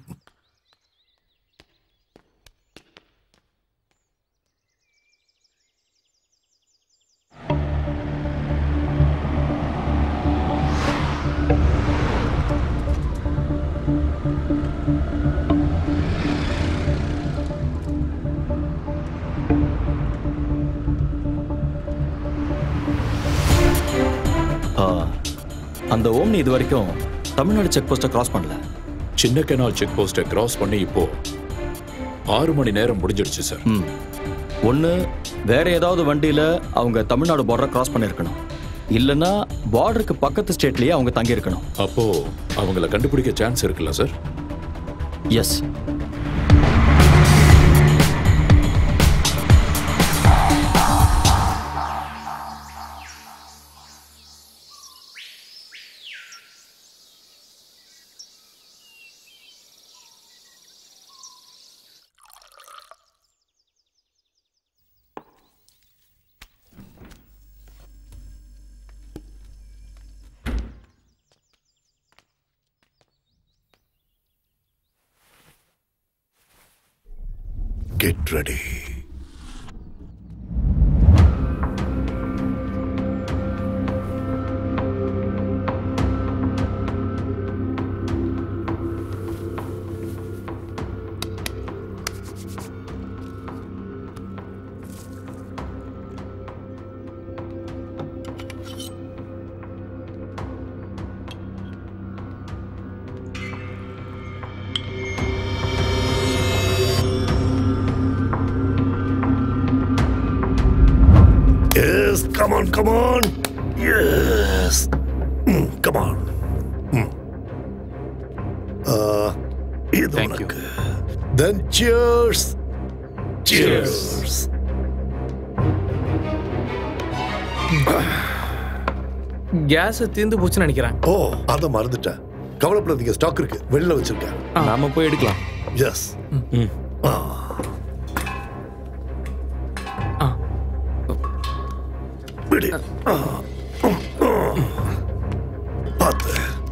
ஆ, அந்த ஓம்னி இது வரைக்கும் தமிழ்நாடு செக் போஸ்ட்டை கிராஸ் பண்ணல சின்ன கெனால் செக் போஸ்ட்டை கிராஸ் பண்ணி இப்போ ஆறு மணி நேரம் முடிஞ்சிடுச்சு சார் ம் ஒன்று வேற ஏதாவது வண்டியில் அவங்க தமிழ்நாடு பார்டரை கிராஸ் பண்ணியிருக்கணும் இல்லைன்னா பார்டருக்கு பக்கத்து ஸ்டேட்லேயே அவங்க தங்கியிருக்கணும் அப்போ அவங்கள கண்டுபிடிக்க சான்ஸ் இருக்குல்ல sir yes get ready Yes, come on, come on. Yes. Mm, come on. Mm. Uh, இது Thank you. உனக்கு. Then cheers. Cheers. கேஸ் தீர்ந்து போச்சுன்னு நினைக்கிறேன் ஓ அத மறந்துட்டேன் கவலைப்படாதீங்க ஸ்டாக் இருக்கு வெளில வச்சிருக்கேன் நாம போய் எடுக்கலாம் எஸ் ம் விடு ஆ. பார்த்து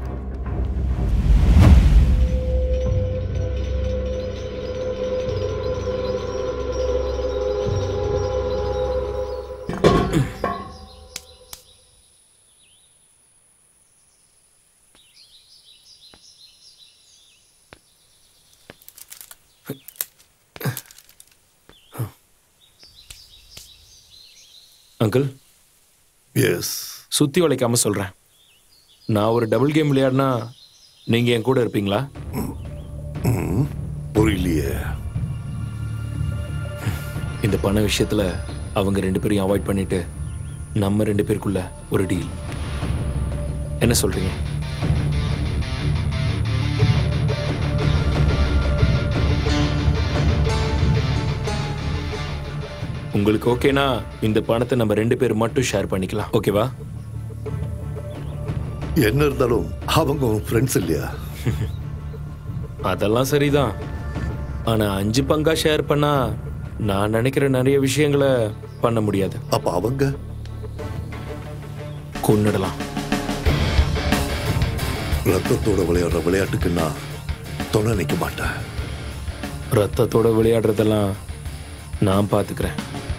அங்கிள் எஸ் சுத்தி வளைக்காம சொல்றேன் நான் ஒரு டபுள் கேம் விளையாடினா நீங்க என் கூட இருப்பீங்களா புரியலையே இந்த பண விஷயத்துல அவங்க ரெண்டு பேரையும் அவாய்ட் பண்ணிட்டு நம்ம ரெண்டு பேருக்குள்ள ஒரு டீல் என்ன சொல்றீங்க உங்களுக்கு ஓகேனா இந்த பணத்தை நம்ம ரெண்டு பேர் மட்டும் ஷேர் பண்ணிக்கலாம் ஓகேவா என்ன இருந்தாலும் அவங்க உன் ஃப்ரெண்ட்ஸ் இல்லையா அதெல்லாம் சரிதான் ஆனா அஞ்சு பங்கா ஷேர் பண்ணா நான் நினைக்கிற நிறைய விஷயங்களை பண்ண முடியாது அப்ப அவங்க கொன்னுடலாம் ரத்தத்தோட விளையாடுற விளையாட்டுக்கு நான் துணை நிற்க மாட்டேன் ரத்தத்தோட விளையாடுறதெல்லாம் நான் பார்த்துக்கிறேன்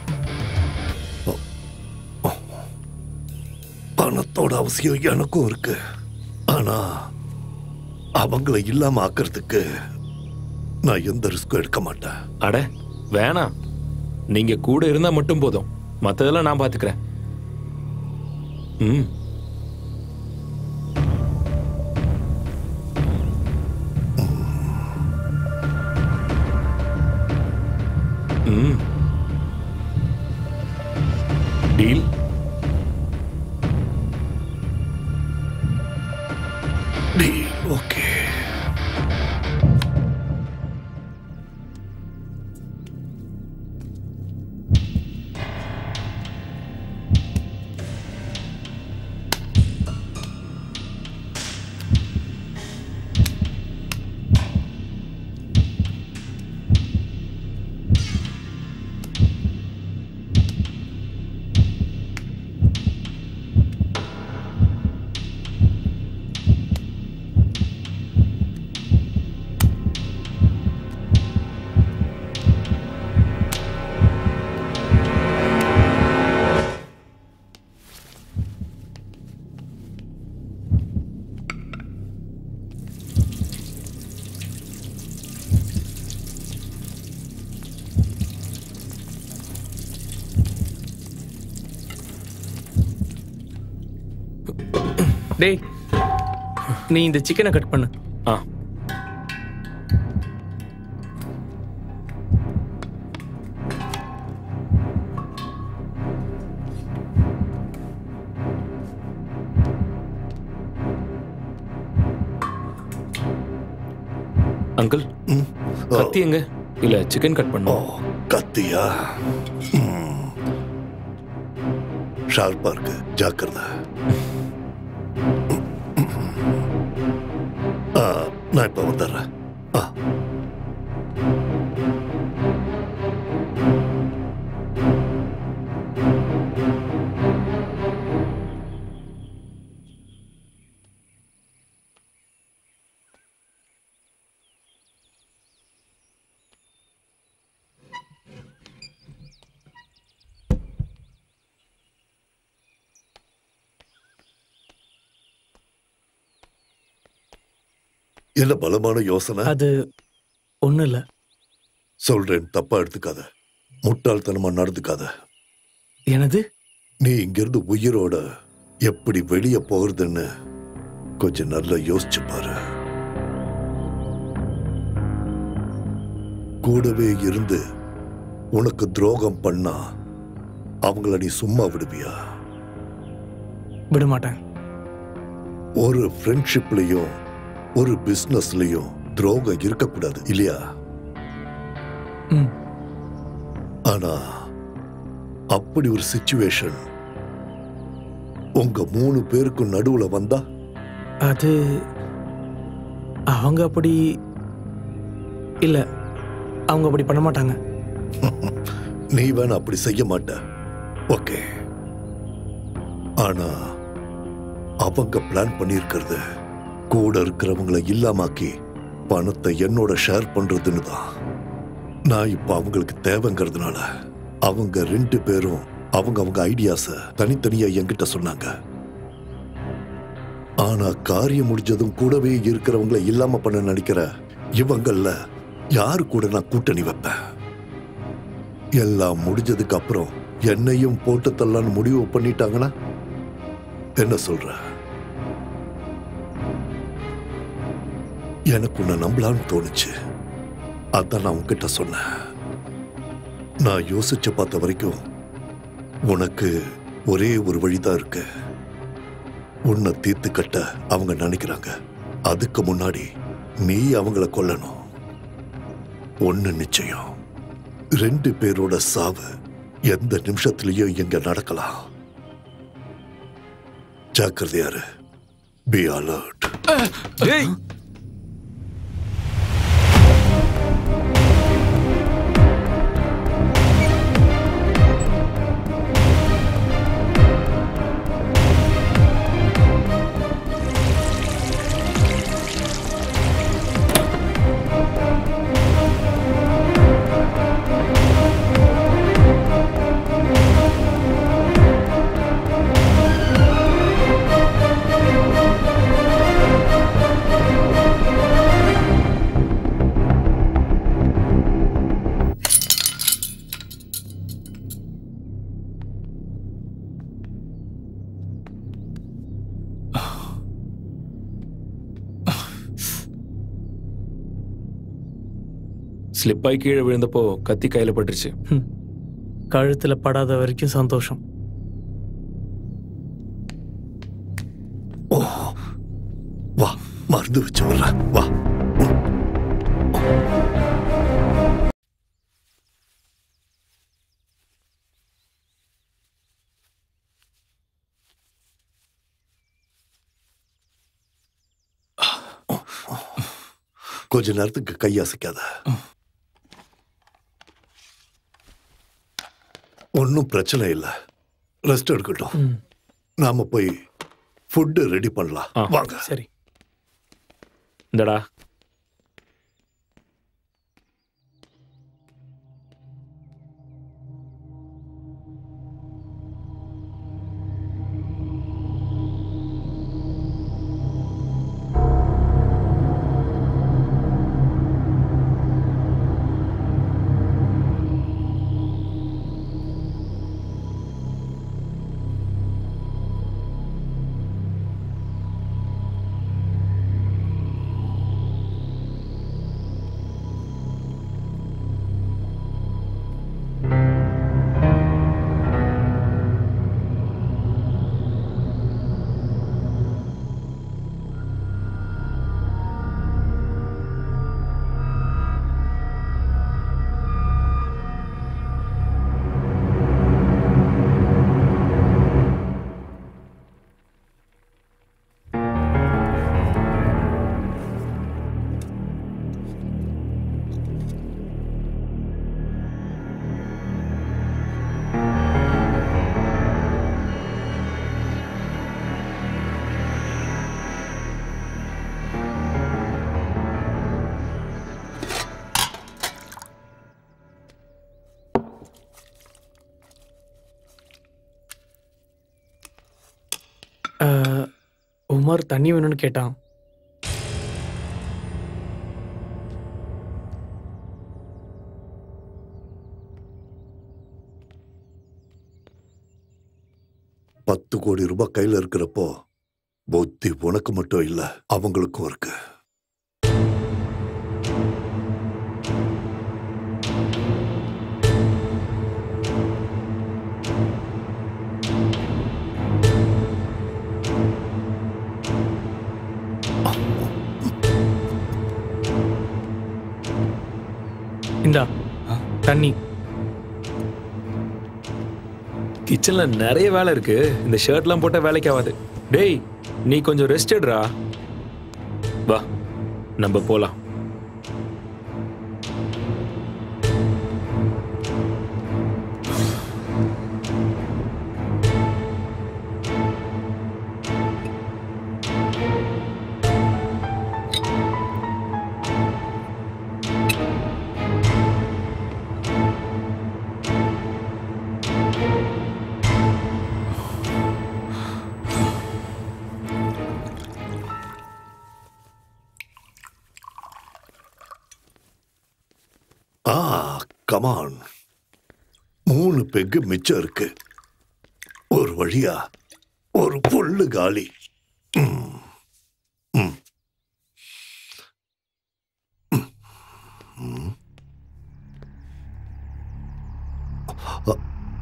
பணத்தோட அவசியம் எனக்கும் இருக்கு ஆனா அவங்கள இல்லாம ஆக்கிறதுக்கு நான் எந்த ரிஸ்க்கும் எடுக்க மாட்டேன் அட வேணாம் நீங்க கூட இருந்தா மட்டும் போதும் மத்ததெல்லாம் நான் பார்த்துக்கிறேன் ம் ம் டீல் ஓகே டேய் நீ இந்த சிக்கனை கட் பண்ணு ஆ அங்கிள் கத்தி எங்க இல்ல சிக்கன் கட் பண்ணும் கத்தியா ம். ஷார்ப்பா இருக்கு ஜாக்கிரதை ஆ, நான் இப்ப வந்துடுறேன் ஆ. என்ன பலமான யோசனை அது ஒண்ணும் இல்ல சொல்றேன் தப்பா எடுத்துக்காத முட்டாள்தனமா நடந்துக்காத எனது நீ இங்கிருந்து உயிரோட எப்படி வெளியே போகிறதுன்னு கொஞ்சம் நல்லா யோசிச்சு பாரு கூடவே இருந்து உனக்கு துரோகம் பண்ணா அவங்கள நீ சும்மா விடுவியா விட மாட்டேன் ஒரு ஃப்ரெண்ட்ஷிப்லயும் ஒரு பிசினஸ்லயும் துரோகம் இருக்கக்கூடாது இல்லையா ம். ஆனா அப்படி ஒரு சுச்சுவேஷன் உங்க மூணு பேருக்கும் நடுவுல வந்தா அது அவங்க அப்படி இல்ல அவங்க அப்படி பண்ண மாட்டாங்க நீ வேணா அப்படி செய்ய மாட்ட ஓகே ஆனா அவங்க பிளான் பண்ணியிருக்கிறது கூட இருக்கிறவங்கள இல்லாமாக்கி பணத்தை என்னோட ஷேர் பண்றதுன்னு தான் நான் இப்ப அவங்களுக்கு தேவைங்கிறதுனால அவங்க ரெண்டு பேரும் அவங்க அவங்க ஐடியாஸ தனித்தனியா என்கிட்ட சொன்னாங்க ஆனா காரியம் முடிஞ்சதும் கூடவே இருக்கிறவங்கள இல்லாம பண்ண நினைக்கிற இவங்கள யாரு கூட நான் கூட்டணி வைப்பேன் எல்லாம் முடிஞ்சதுக்கு அப்புறம் என்னையும் போட்டு தள்ளலான்னு முடிவு பண்ணிட்டாங்கன்னா என்ன சொல்ற எனக்கு உன்னை நம்பலான்னு தோணுச்சு அதான் நான் உன்கிட்ட சொன்னேன் நான் யோசிச்சு பார்த்த வரைக்கும் உனக்கு ஒரே ஒரு வழிதான் இருக்கு உன்னை தீர்த்து கட்ட அவங்க நினைக்கிறாங்க அதுக்கு முன்னாடி நீ அவங்கள கொல்லணும் ஒண்ணு நிச்சயம் ரெண்டு பேரோட சாவு எந்த நிமிஷத்திலையும் இங்க நடக்கலாம் ஜாக்கிரதையாரு பி அலர்ட் டேய் ஸ்லிப்பாய் கீழே விழுந்தப்போ கத்தி கையில பட்டுருச்சு கழுத்துல படாத வரைக்கும் சந்தோஷம் ஓ வா மருந்து வச்சு விடுறேன் வா கொஞ்ச நேரத்துக்கு கையசைக்காத ஒன்றும் பிரச்சனை இல்லை ரெஸ்ட் எடுக்கட்டும் ம். நாம போய் ஃபுட்டு ரெடி பண்ணலாம் ஆ. வாங்க சரி இந்தடா அஹ், உமர் தண்ணி வேணும்னு கேட்டான் பத்து கோடி ரூபாய் கையில இருக்கிறப்போ புத்தி உனக்கு மட்டும் இல்ல அவங்களுக்கும் இருக்கு இந்தா தண்ணி கிச்சன்ல நிறைய வேலை இருக்கு இந்த ஷர்ட்லாம் போட்டா வேலைக்கு ஆகாது டேய் நீ கொஞ்சம் ரெஸ்ட் எடுறா வா நம்ம போலாம் ஆ கமான் மூணு பெக்கு மிச்சம் இருக்கு ஒரு வழியா ஒரு புல்லு காலி ம். ம். ம். ம். அ-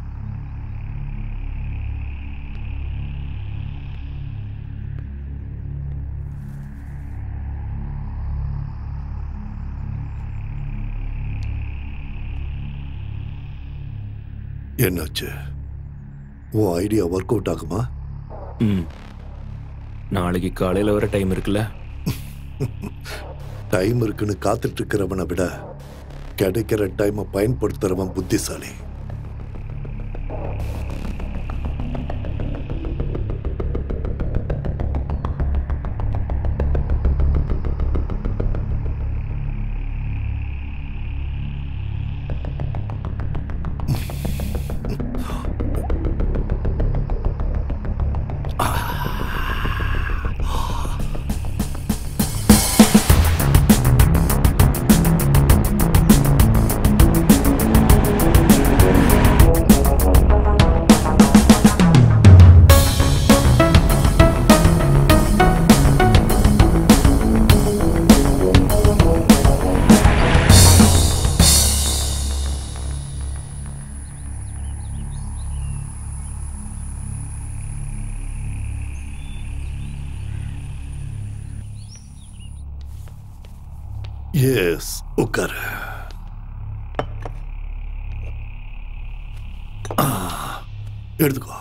என்னாச்சு உன் ஐடியா ஒர்க் அவுட் ஆகுமா ம் நாளைக்கு காலையில வர டைம் இருக்குல்ல டைம் இருக்குன்னு காத்துட்டு இருக்கிறவனை விட கிடைக்கிற டைமை பயன்படுத்துறவன் புத்திசாலி எஸ் உட்காரு ஆ, எடுத்துக்கோ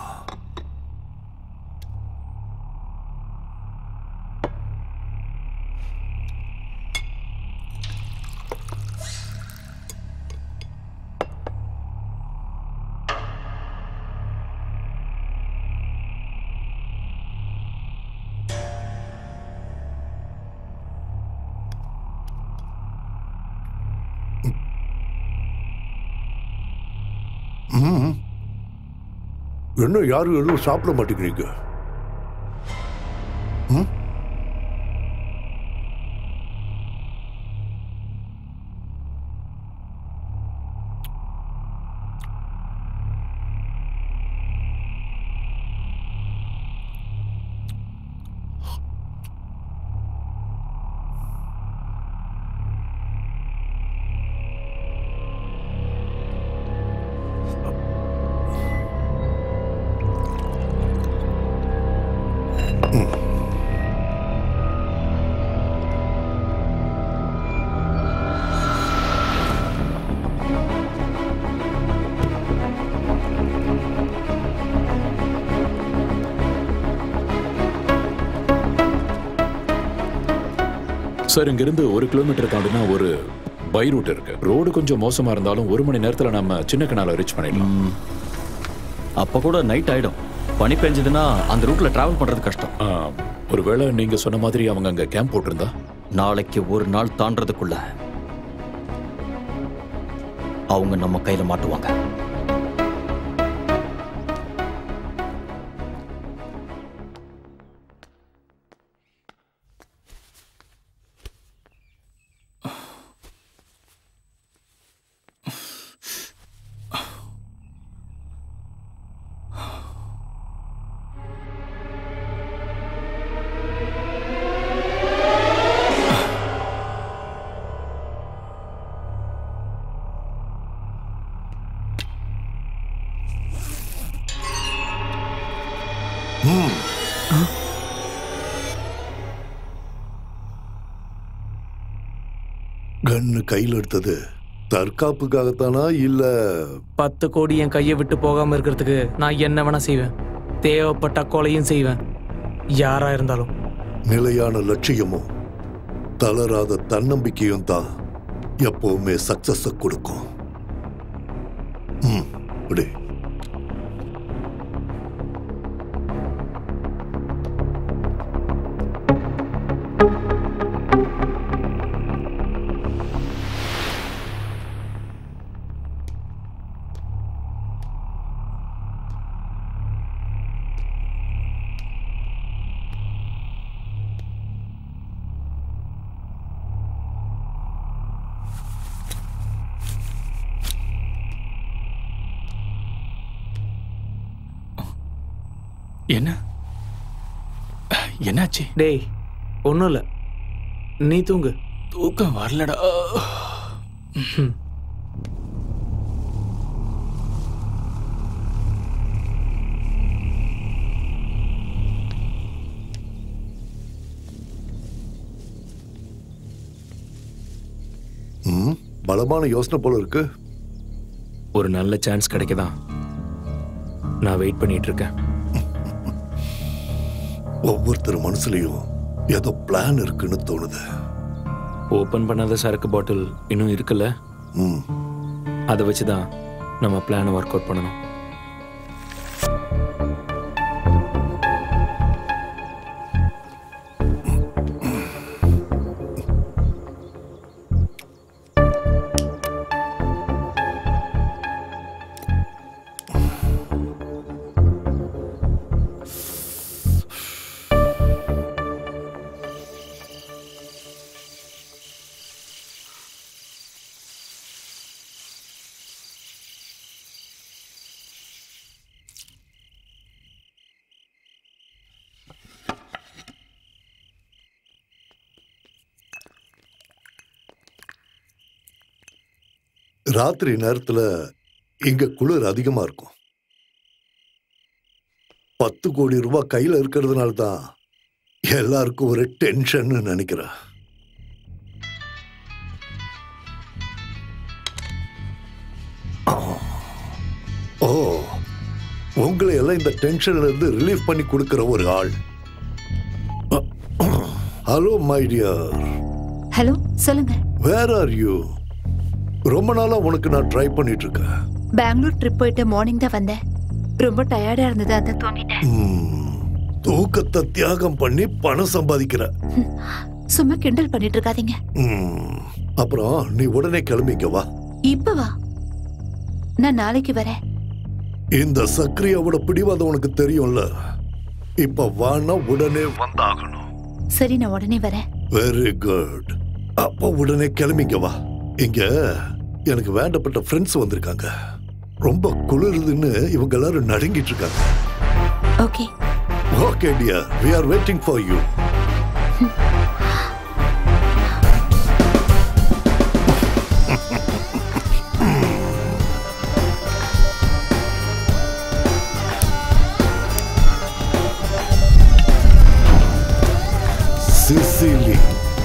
ம். என்ன யாரும் எதுவும் சாப்பிட மாட்டேங்கிறீங்க ம்? சார் இங்கிருந்து ஒரு கிலோமீட்டர் தாண்டினா ஒரு பை ரூட் இருக்கு ரோடு கொஞ்சம் மோசமா இருந்தாலும் ஒரு மணி நேரத்துல நம்ம சின்ன கனால ரீச் பண்ணிடலாம் அப்போ கூட நைட் ஆயிடும் பனி பெஞ்சதுன்னா அந்த ரூட்ல டிராவல் பண்றது கஷ்டம் ஆ, ஒருவேளை நீங்க சொன்ன மாதிரி அவங்க அங்க கேம்ப் போட்டிருந்தா நாளைக்கு ஒரு நாள் தாண்டறதுக்குள்ள அவங்க நம்ம கையில மாட்டுவாங்க கன்னு கையில் எடுத்தது தற்காப்புக்காகத்தானா இல்ல பத்து கோடி என் கையை விட்டு போகாம இருக்கிறதுக்கு நான் என்ன வேணா செய்வேன் தேவைப்பட்ட கொலையும் செய்வேன் யாரா இருந்தாலும் நிலையான லட்சியமும் தளராத தன்னம்பிக்கையும் தான் எப்பவுமே சக்சஸ கொடுக்கும் ம் இப்படி என்ன என்னாச்சு டேய் ஒன்றும் இல்லை நீ தூங்கு தூக்கம் வரலடா ம் பலமான யோசனை போல இருக்கு ஒரு நல்ல சான்ஸ் கிடைக்கதான் நான் வெயிட் பண்ணிட்டு இருக்கேன் ஒவ்வொருத்தர் மனசுலயும் ஏதோ பிளான் இருக்குன்னு தோணுது ஓபன் பண்ணாத சரக்கு பாட்டில் இன்னும் இருக்குல்ல ம் அதை வச்சு தான் நம்ம பிளானை ஒர்க் அவுட் பண்ணணும் ராத்திரி நேரத்துல இங்க குளிர் அதிகமா இருக்கும் பத்து கோடி ரூபாய் கையில இருக்கிறதுனால தான் எல்லாருக்கும் ஒரு டென்ஷன் நினைக்கிறேன் ஓ உங்களை எல்லாம் இந்த டென்ஷன்ல இருந்து ரிலீஃப் பண்ணி கொடுக்கிற ஒரு ஆள் ஹலோ மை டியர் ஹலோ சொல்லுங்க வேர் ஆர் யூ ரொம்ப நாளா உனக்கு நான் ட்ரை பண்ணிட்டு இருக்கேன் பெங்களூர் ட்ரிப் போயிட்டு மார்னிங் தான் வந்தேன் ரொம்ப டயர்டா இருந்தது அதான் தூங்கிட்டேன் ம், தூக்கத்தை தியாகம் பண்ணி பணம் சம்பாதிக்கிற சும்மா கிண்டல் பண்ணிட்டு இருக்காதீங்க ம், அப்புறம் நீ உடனே கிளம்பிக்க வா இப்ப வா நான் நாளைக்கு வரேன் இந்த சக்ரியாவோட பிடிவாதம் உனக்கு தெரியும்ல இப்ப வானா உடனே வந்தாகணும் சரி நான் உடனே வரேன் வெரி குட் அப்ப உடனே கிளம்பிங்க வா இங்க எனக்கு வேண்டப்பட்ட ஃப்ரெண்ட்ஸ் வந்திருக்காங்க ரொம்ப குளிருதுன்னு இவங்க எல்லாரும் நடுங்கிட்டு இருக்காங்க okay okay dear we are waiting for you Cecily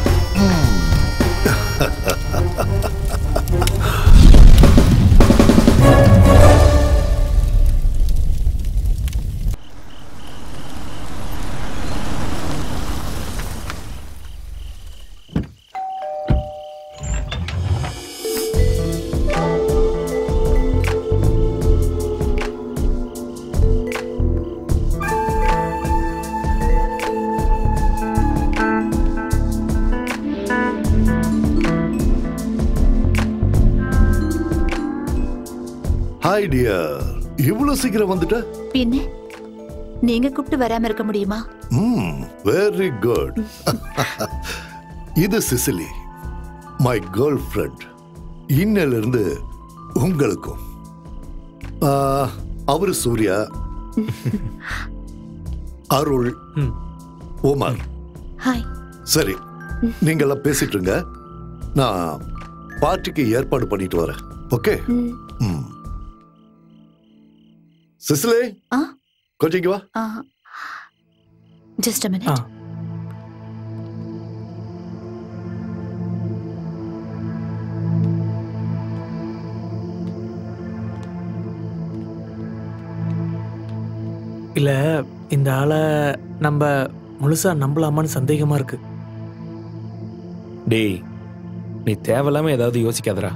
hi dear இவ்வளவு சீக்கிரம் வந்துட்ட பின்ன நீங்க கூப்பிட்டு வராம இருக்க முடியுமா ம் வெரி குட் இது சிசிலி மை கேர்ள் ஃப்ரெண்ட் இன்னிலிருந்து உங்களுக்கும் ஆ, அவரு சூர்யா அருள் உமர் ஹாய் சரி நீங்க எல்லாம் பேசிட்டு இருங்க நான் பார்ட்டிக்கு ஏற்பாடு பண்ணிட்டு வரேன் ஓகே ம் சிசிலே ஆ கொஞ்சம் இங்க வா ஜஸ்ட் அ மினிட் இல்ல இந்த ஆளை நம்ம முழுசா நம்பலாமான்னு சந்தேகமா இருக்கு டேய் நீ தேவையில்லாம ஏதாவது யோசிக்காதடா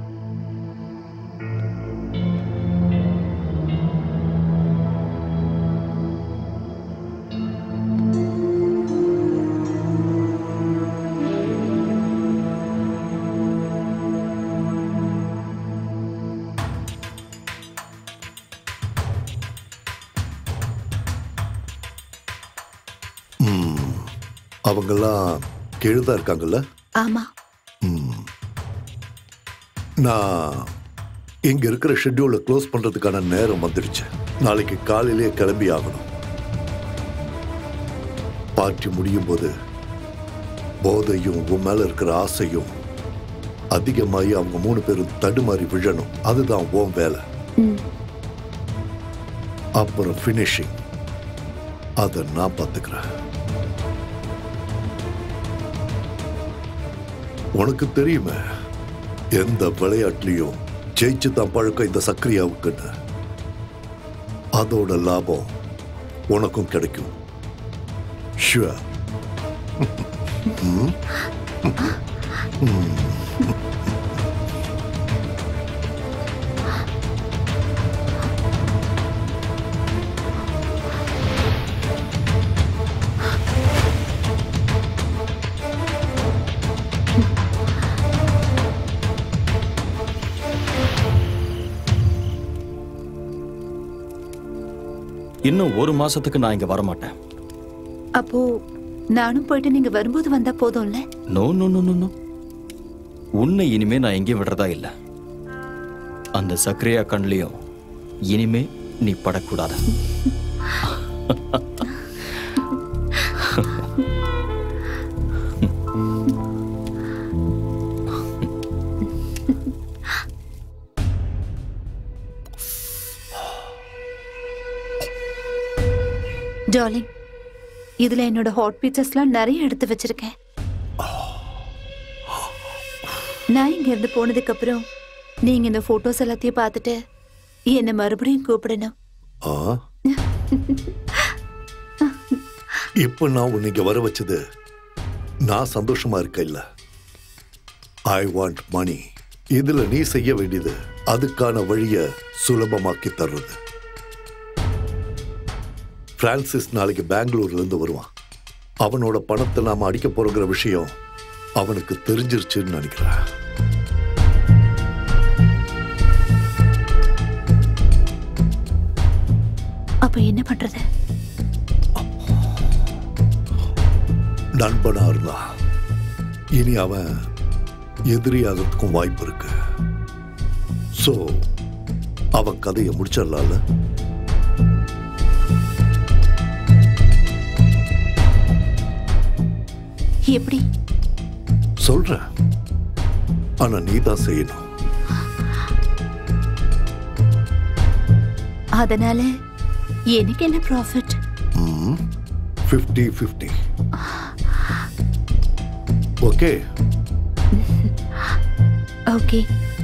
ம் அவங்கெல்லாம் கீழதான் இருக்காங்கல்ல ஆமா ம். நான் இங்க இருக்கிற ஷெட்யூலை க்ளோஸ் பண்றதுக்கான நேரம் வந்துடுச்சு நாளைக்கு காலையிலேயே கிளம்பி ஆகணும் பார்ட்டி முடியும் போது போதையும் உன் மேல இருக்கிற ஆசையும் அதிகமாகி அவங்க மூணு பேரும் தடுமாறி விழணும் அதுதான் உன் வேலை ம். அப்புறம் ஃபினிஷிங் அதை நான் பார்த்துக்கிறேன் உனக்கு தெரியுமே எந்த விளையாட்டுலயும் ஜெயிச்சு தான் பழக்கம் இந்த சக்கரியாவுக்குன்னு அதோட லாபம் உனக்கும் கிடைக்கும் ஷுவர் இன்னும் ஒரு மாசத்துக்கு நான் இங்க வரமாட்டேன் அப்போ நானும் போயிட்டு நீங்க வரும்போது வந்தா போதும்ல no no no no no உன்னை இனிமே நான் எங்கேயும் விடுறதா இல்ல அந்த சக்கரையா கண்லயும் இனிமே நீ படக்கூடாது டார்லிங் இதுல என்னோட ஹாட் பீச்சர்ஸ்லாம் நிறைய எடுத்து வச்சிருக்கேன் நான் இங்க இருந்து போனதுக்கு அப்புறம் நீங்க இந்த போட்டோஸ் எல்லாத்தையும் பார்த்துட்டு என்ன மறுபடியும் கூப்பிடணும் ஆ இப்ப நான் உன்னை இங்க வர வச்சது நான் சந்தோஷமா இருக்க இல்ல ஐ வாண்ட் மணி இதுல நீ செய்ய வேண்டியது அதுக்கான வழிய சுலபமாக்கி தர்றது பிரான்சிஸ் நாளைக்கு பெங்களூர்ல இருந்து வருவான் அவனோட பணத்தை நாம அடிக்க போறோங்கிற விஷயம் அவனுக்கு தெரிஞ்சிருச்சுன்னு நினைக்கிறேன் அப்ப என்ன பண்றது நண்பனா இருந்தா இனி அவன் எதிரியாகிறதுக்கும் வாய்ப்பு இருக்கு சோ அவன் கதையை முடிச்சிடலாம்ல எப்படி சொல்றேன் ஆனா நீ தான் செய்யணும் அதனால எனக்கு என்ன profit fifty fifty okay okay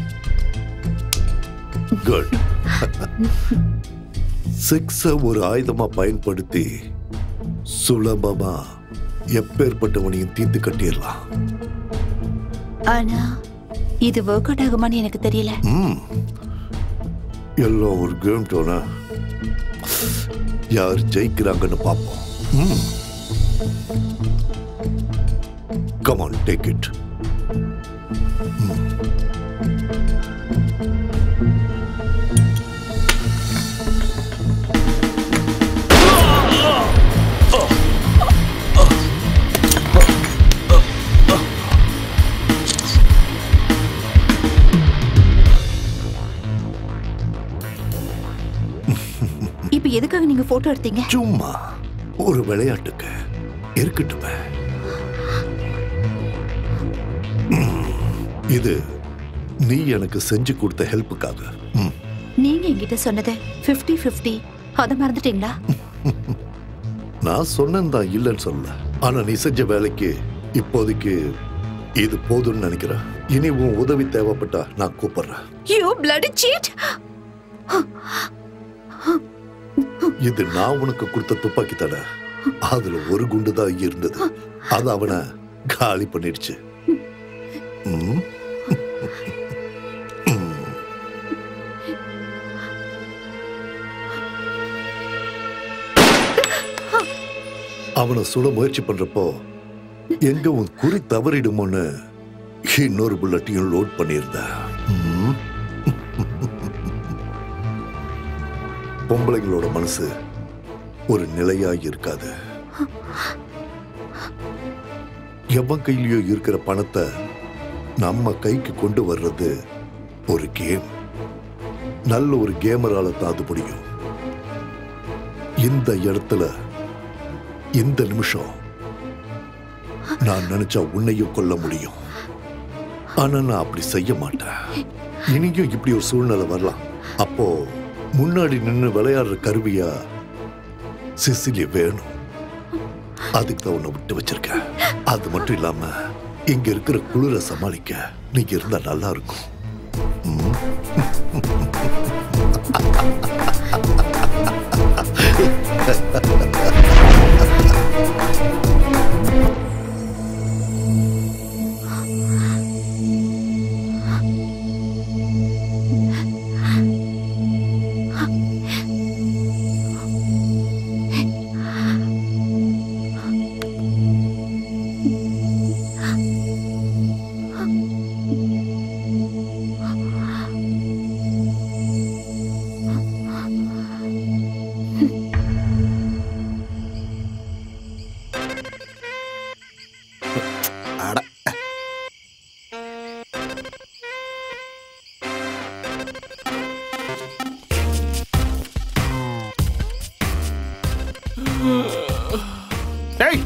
good சிக்ஸ ஒரு ஆயுதமா பயன்படுத்தி சுலபமா எப்பேற்பட்டவனையும் தீர்த்து கட்டிடலாம் ஆனா இது ஒர்க் அவுட் ஆகுமான்னு எனக்கு தெரியல ம் எல்லாம் ஒரு கேம் டோனா யார் ஜெயிக்கிறாங்கன்னு பார்ப்போம் ம் கமான் டேக் இட் இப்ப எதுக்காக நீங்க போட்டோ எடுத்தீங்க சும்மா ஒரு விளையாட்டுக்கு இருக்கட்டுமே ம், இது நீ எனக்கு செஞ்சு கொடுத்த ஹெல்ப்புக்காக ம், நீங்க என்கிட்ட சொன்னது 50 50 அத மறந்துட்டீங்களா நான் சொன்னேன் தான் இல்லைன்னு சொல்லல ஆனா நீ செஞ்ச வேலைக்கு இப்போதைக்கு இது போதும்னு நினைக்கிறேன் இனி உன் உதவி தேவைப்பட்டா நான் கூப்பிடுறேன் யூ bloody cheat இது நான் உனக்கு கொடுத்த துப்பாக்கி தடை அதுல ஒரு குண்டு தான் இருந்தது அது அவனை காலி பண்ணிடுச்சு ம்? ம். அவனை சுட முயற்சி பண்றப்போ எங்க உன் குறி தவறிடுமோன்னு இன்னொரு புல்லட்டையும் லோட் பண்ணியிருந்தேன் ம். பொம்பளைங்களோட மனசு ஒரு நிலையா இருக்காது எவன் கையிலயோ இருக்கிற பணத்தை நம்ம கைக்கு கொண்டு வர்றது ஒரு கேம் நல்ல ஒரு கேமரால தான் அது முடியும் இந்த இடத்துல இந்த நிமிஷம் நான் நினைச்சா உன்னையும் கொல்ல முடியும் ஆனா நான் அப்படி செய்ய மாட்டேன் இனியும் இப்படி ஒரு சூழ்நிலை வரலாம் அப்போ முன்னாடி நின்னு விளையாடுற கருவியா சிசிலி வேணும் அதுக்கு தான் உன்னை விட்டு வச்சிருக்கேன் அது மட்டும் இல்லாம இங்க இருக்கிற குளிர சமாளிக்க நீங்க இருந்தா நல்லா இருக்கும் ம்? டேய்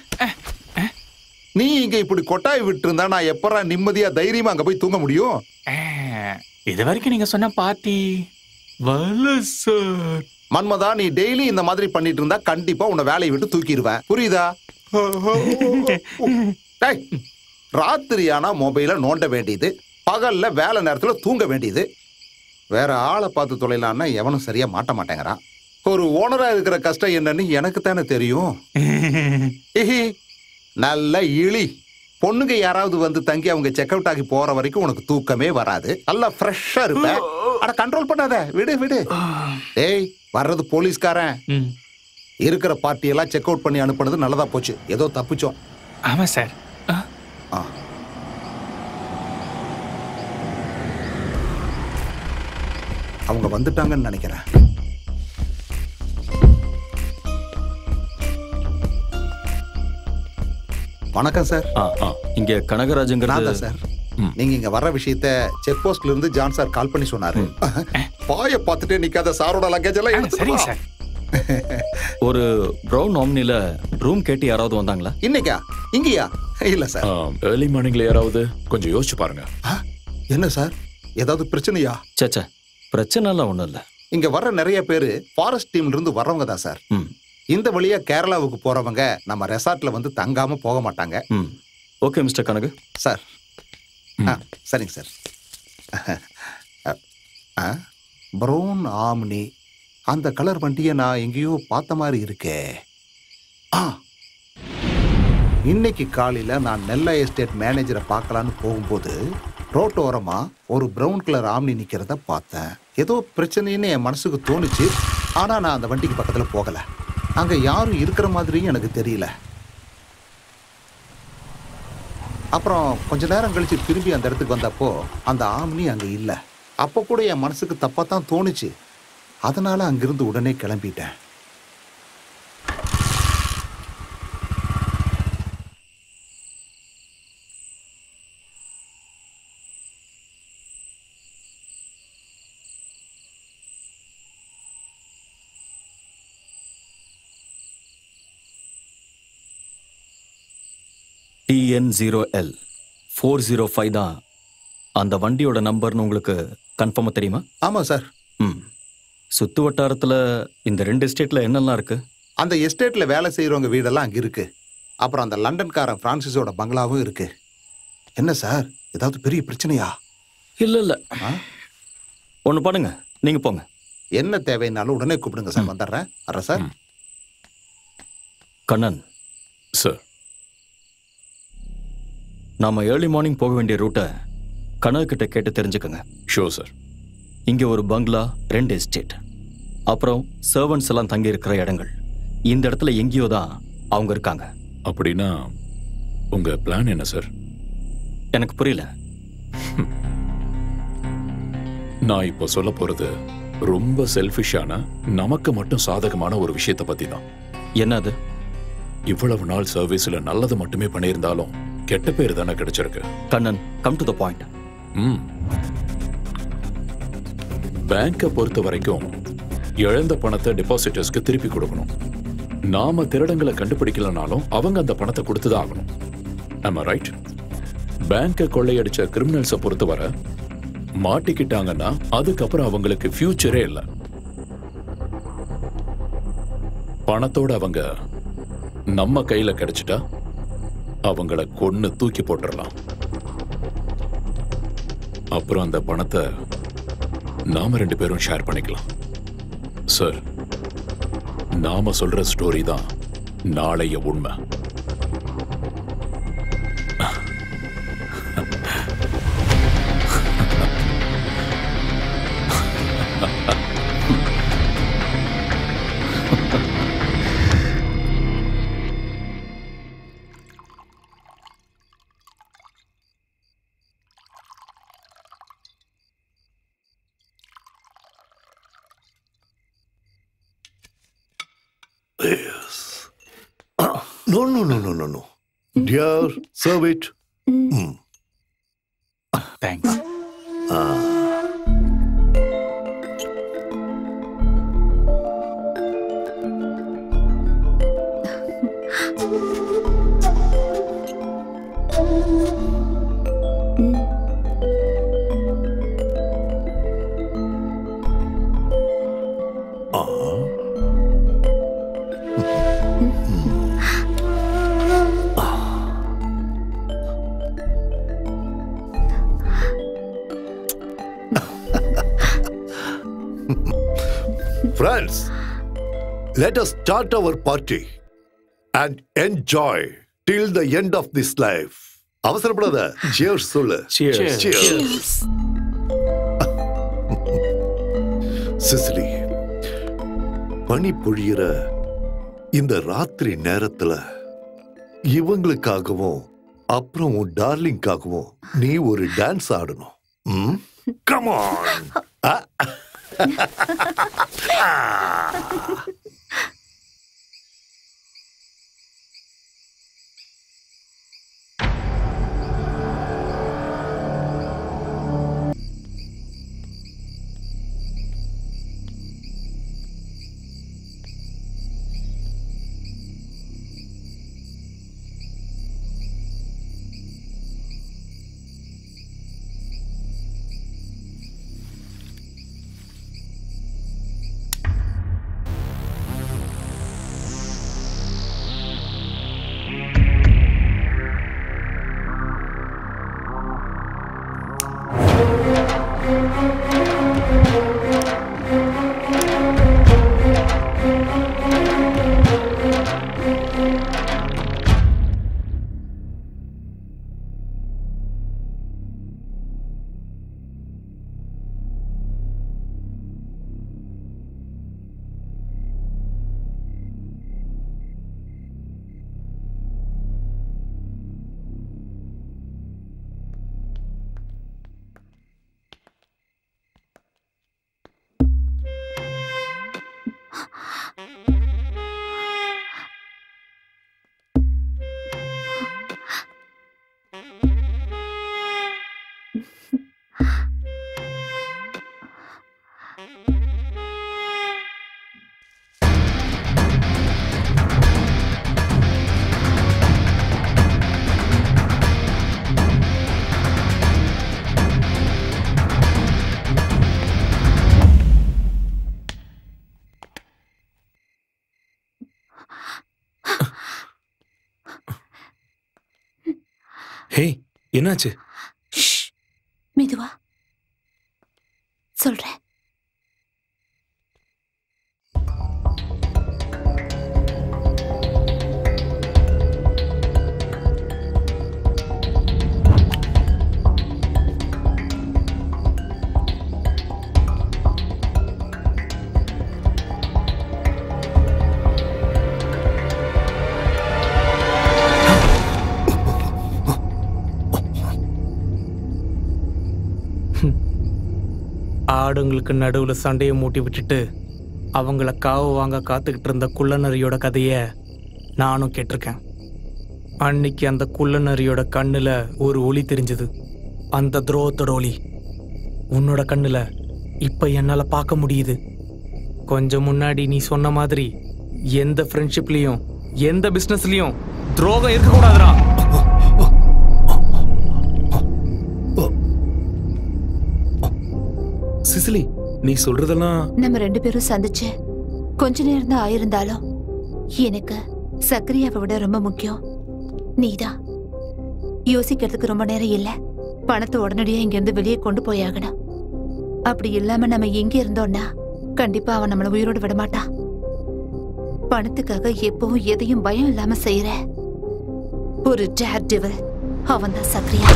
நீ இங்க இப்படி கொட்டாய் விட்டு இருந்தா நான் எப்பறா நிம்மதியா தைரியமா அங்க போய் தூங்க முடியும் இது வரைக்கும் நீங்க சொன்ன பாட்டி வரல சார் மன்மதா நீ டெய்லி இந்த மாதிரி பண்ணிட்டு இருந்தா கண்டிப்பா உன்னை வேலையை விட்டு தூக்கிடுவேன் புரியுதா டேய் ராத்திரியானா மொபைல நோண்ட வேண்டியது பகல்ல வேலை நேரத்துல தூங்க வேண்டியது வேற ஆளை பார்த்து தொலைலான்னா எவனும் சரியா மாட்ட மாட்டேங்கிறான் ஒரு ஓனரா இருக்கிற கஷ்டம் என்னன்னு எனக்கு தானே தெரியும் ஹிஹி, நல்ல இழி பொண்ணுங்க யாராவது வந்து தங்கி அவங்க செக் அவுட் ஆகி போற வரைக்கும் உனக்கு தூக்கமே வராது நல்லா ஃப்ரெஷ்ஷா இருப்ப அட கண்ட்ரோல் பண்ணாத விடு விடு ஏய் வர்றது போலீஸ்காரன் ம் இருக்கிற பார்ட்டி எல்லாம் செக் அவுட் பண்ணி அனுப்புனது நல்லதா போச்சு ஏதோ தப்பிச்சோம் ஆமாம் சார் ஆ ஆ. அவங்க வந்துட்டாங்கன்னு நினைக்கிறேன் வணக்கம் சார் ஆ ஆ இங்க நான் கனகராஜுங்கிறது தான் சார் நீங்க இங்க வர்ற விஷயத்த செக் போஸ்ட்ல இருந்து ஜான் சார் கால் பண்ணி சொன்னாரு பாய பார்த்துட்டே நிக்காத சாரோட லக்கேஜ் எல்லாம் ஆ, எடுத்துட்டு சரிங்க வா. சார் ஒரு ப்ரௌன் ஆம்னில ரூம் கேட்டு யாராவது வந்தாங்களா இன்னைக்கா இங்கயா இல்ல சார் ஏர்லி மார்னிங்ல யாராவது கொஞ்சம் யோசிச்சு பாருங்க ஆ, என்ன சார் ஏதாவது பிரச்சனையா சேச்சே பிரச்சனைலாம் ஒன்றும் இல்லை இங்க வர்ற நிறைய பேரு ஃபாரஸ்ட் டீம்ல இருந்து வர்றவங்க தான் சார் ம் இந்த வழியா கேரளாவுக்கு போறவங்க நம்ம ரெசார்ட்ல வந்து தங்காம போக மாட்டாங்க ம் ஓகே மிஸ்டர் கனகு சார் ஆ, சரிங்க சார் ப்ரௌன் ஆம்னி அந்த கலர் வண்டியை நான் எங்கேயோ பார்த்த மாதிரி இருக்கே ஆ இன்னைக்கு காலையில நான் நெல்லை எஸ்டேட் மேனேஜரை பார்க்கலான்னு போகும்போது ரோட்டோரமா ஒரு பிரவுன் கலர் ஆம்னி நிக்கிறத பார்த்தேன் ஏதோ பிரச்சனைன்னு என் மனசுக்கு தோணுச்சு ஆனா நான் அந்த வண்டிக்கு பக்கத்துல போகல அங்க யாரும் இருக்கிற மாதிரியும் எனக்கு தெரியல அப்புறம் கொஞ்ச நேரம் கழிச்சு திரும்பி அந்த இடத்துக்கு வந்தப்போ அந்த ஆம்னி அங்க இல்ல அப்போ கூட என் மனசுக்கு தப்பா தான் தோணுச்சு அதனால அங்கிருந்து உடனே கிளம்பிட்டேன் TN zero L four zero five தான் அந்த வண்டியோட நம்பர்னு உங்களுக்கு கன்ஃபார்மாக தெரியுமா ஆமா சார் ம் சுத்து வட்டாரத்தில் இந்த ரெண்டு ஸ்டேட்டில் என்னெல்லாம் இருக்கு அந்த எஸ்டேட்ல வேலை செய்யறவங்க வீடெல்லாம் அங்க இருக்கு அப்புறம் அந்த லண்டன்காரன் பிரான்சிஸோட பங்களாவும் இருக்கு என்ன சார் ஏதாவது பெரிய பிரச்சனையா இல்லை இல்லை ஆ? ஒன்று பண்ணுங்க நீங்கள் போங்க என்ன தேவைன்னாலும் உடனே கூப்பிடுங்க சார் வந்துடுறேன் வர சார் கண்ணன் சார் நாம ஏர்லி மார்னிங் போக வேண்டிய ரூட்டை கனவு கிட்ட கேட்டு தெரிஞ்சுக்கோங்க ஷோ சார் இங்கே ஒரு பங்களா ரெண்டு எஸ்டேட் அப்புறம் சர்வன்ட்ஸ் எல்லாம் தங்கி இருக்கிற இடங்கள் இந்த இடத்துல எங்கேயோ தான் அவங்க இருக்காங்க அப்படின்னா உங்க பிளான் என்ன சார் எனக்கு புரியல நான் இப்போ சொல்ல போறது ரொம்ப செல்ஃபிஷான நமக்கு மட்டும் சாதகமான ஒரு விஷயத்தை பத்தி தான் என்னது இவ்வளவு நாள் சர்வீஸ்ல நல்லது மட்டுமே பண்ணியிருந்தாலும் கெட்ட பேர் தானே கிடைச்சிருக்கு Kannan come to the point ம் பேங்கை பொறுத்த வரைக்கும் இழந்த பணத்தை டெபாசிட்டர்ஸ்க்கு திருப்பி கொடுக்கணும் நாம திருடங்களை கண்டுபிடிக்கலனாலும் அவங்க அந்த பணத்தை கொடுத்துதான் ஆகணும் ஆமா ரைட் பேங்கை கொள்ளையடிச்ச கிரிமினல்ஸை பொறுத்தவரை மாட்டிக்கிட்டாங்கன்னா அதுக்கப்புறம் அவங்களுக்கு ஃபியூச்சரே இல்லை பணத்தோட அவங்க நம்ம கையில கிடைச்சிட்டா அவங்கள கொன்னு தூக்கி போட்டுறலாம் அப்புறம் அந்த பணத்தை நாம ரெண்டு பேரும் ஷேர் பண்ணிக்கலாம் சார் நாம சொல்ற ஸ்டோரி தான் நாளைய உண்மை No, no, no, no, no, no. Dear, serve it. Mm. Thanks Friends, let us start our party and enjoy till the end of this life. அவசரப்படாத cheers சொல்லு Cheers. cheers சிசிலி பனி பொழியிற இந்த ராத்திரி நேரத்துல இவங்களுக்காகவும் அப்புறம் உன் டார்லிங்காகவும் நீ ஒரு டான்ஸ் ஆடணும் ம் கம் ஆன் ஹேய் என்னாச்சு மெதுவா சொல்றேன் ஆடுங்களுக்கு நடுவில் சண்டையை மூட்டி விட்டுட்டு அவங்கள காவு வாங்க காத்துக்கிட்டு இருந்த குள்ளநரியோட கதையை நானும் கேட்டிருக்கேன் அன்னைக்கு அந்த குள்ளநரியோட கண்ணுல ஒரு ஒளி தெரிஞ்சது அந்த துரோகத்தோட ஒளி உன்னோட கண்ணுல இப்ப என்னால பார்க்க முடியுது கொஞ்சம் முன்னாடி நீ சொன்ன மாதிரி எந்த ஃப்ரெண்ட்ஷிப்லயும் எந்த பிசினஸ்லயும் துரோகம் இருக்கக்கூடாதுடா சிசிலி நீ சொல்றதெல்லாம் நம்ம ரெண்டு பேரும் சந்திச்சு கொஞ்ச நேரம் தான் ஆயிருந்தாலும் எனக்கு சக்கரியாவை விட ரொம்ப முக்கியம் நீதான் யோசிக்கிறதுக்கு ரொம்ப நேரம் இல்ல பணத்தை உடனடியா இங்க இருந்து வெளியே கொண்டு போயாகணும் அப்படி இல்லாம நம்ம எங்க இருந்தோம்னா கண்டிப்பா அவன் நம்மள உயிரோட விட மாட்டான் பணத்துக்காக எப்பவும் எதையும் பயம் இல்லாம செய்யற ஒரு டேர் டிவல் அவன் தான் சக்ரியா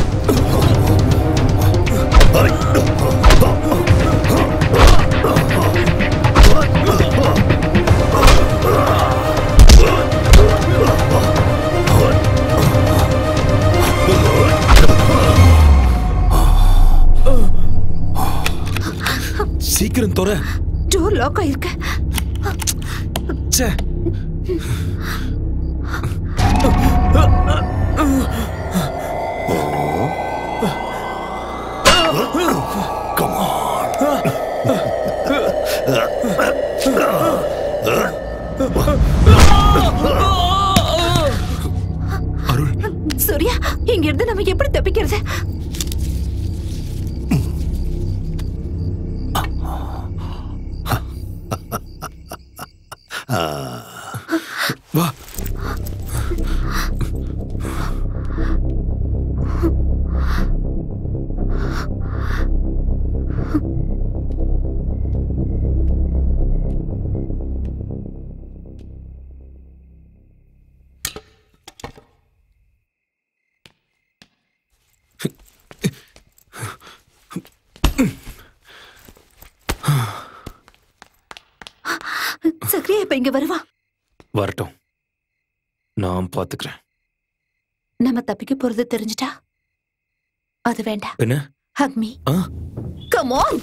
சீக்கிரம் தொற டோர் லாக் ஆயிருக்கு ச்சே சூர்யா இங்க இருந்து நம்ம எப்படி தப்பிக்கிறது வா சக்ரியா இப்ப இங்க வருவா வரட்டும் நான் பாத்துக்கிறேன் நம்ம தப்பிக்க போறது தெரிஞ்சுட்டா அது வேண்டாம் என்ன ஹக் மீ ஆ? கம் ஆன்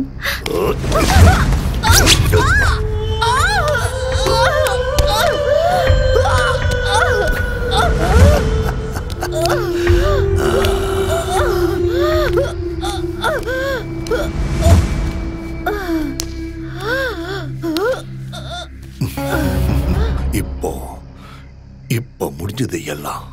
இப்போ இப்போ முடிஞ்சது எல்லாம்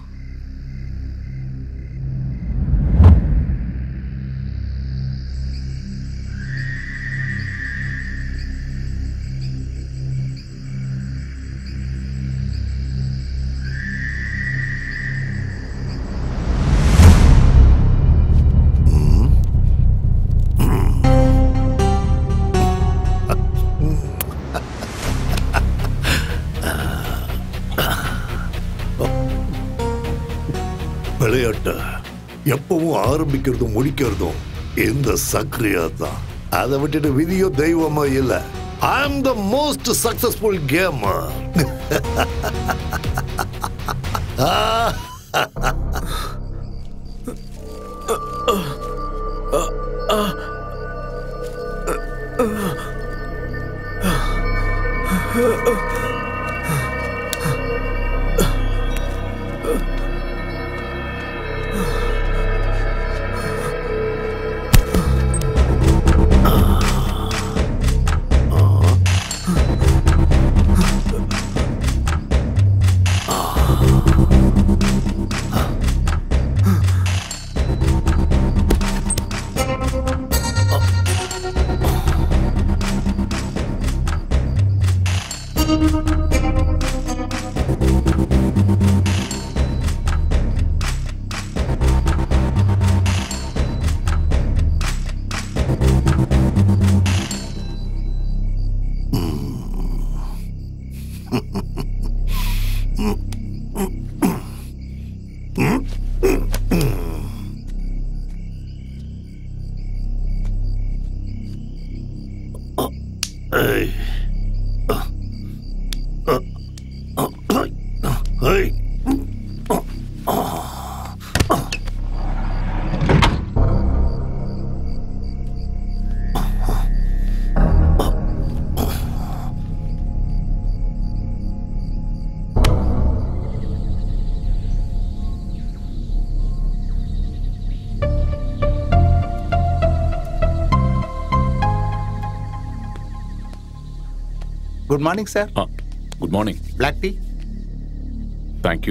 விளையாட்ட எப்பவும் ஆரம்பிக்கிறதும் முடிக்கிறதும் இந்த சக்ரியா தான் அதை விட்டுட்டு விதியோ தெய்வமோ இல்ல I am the most successful gamer ஏய். ஏய். Good morning sir good morning black tea thank you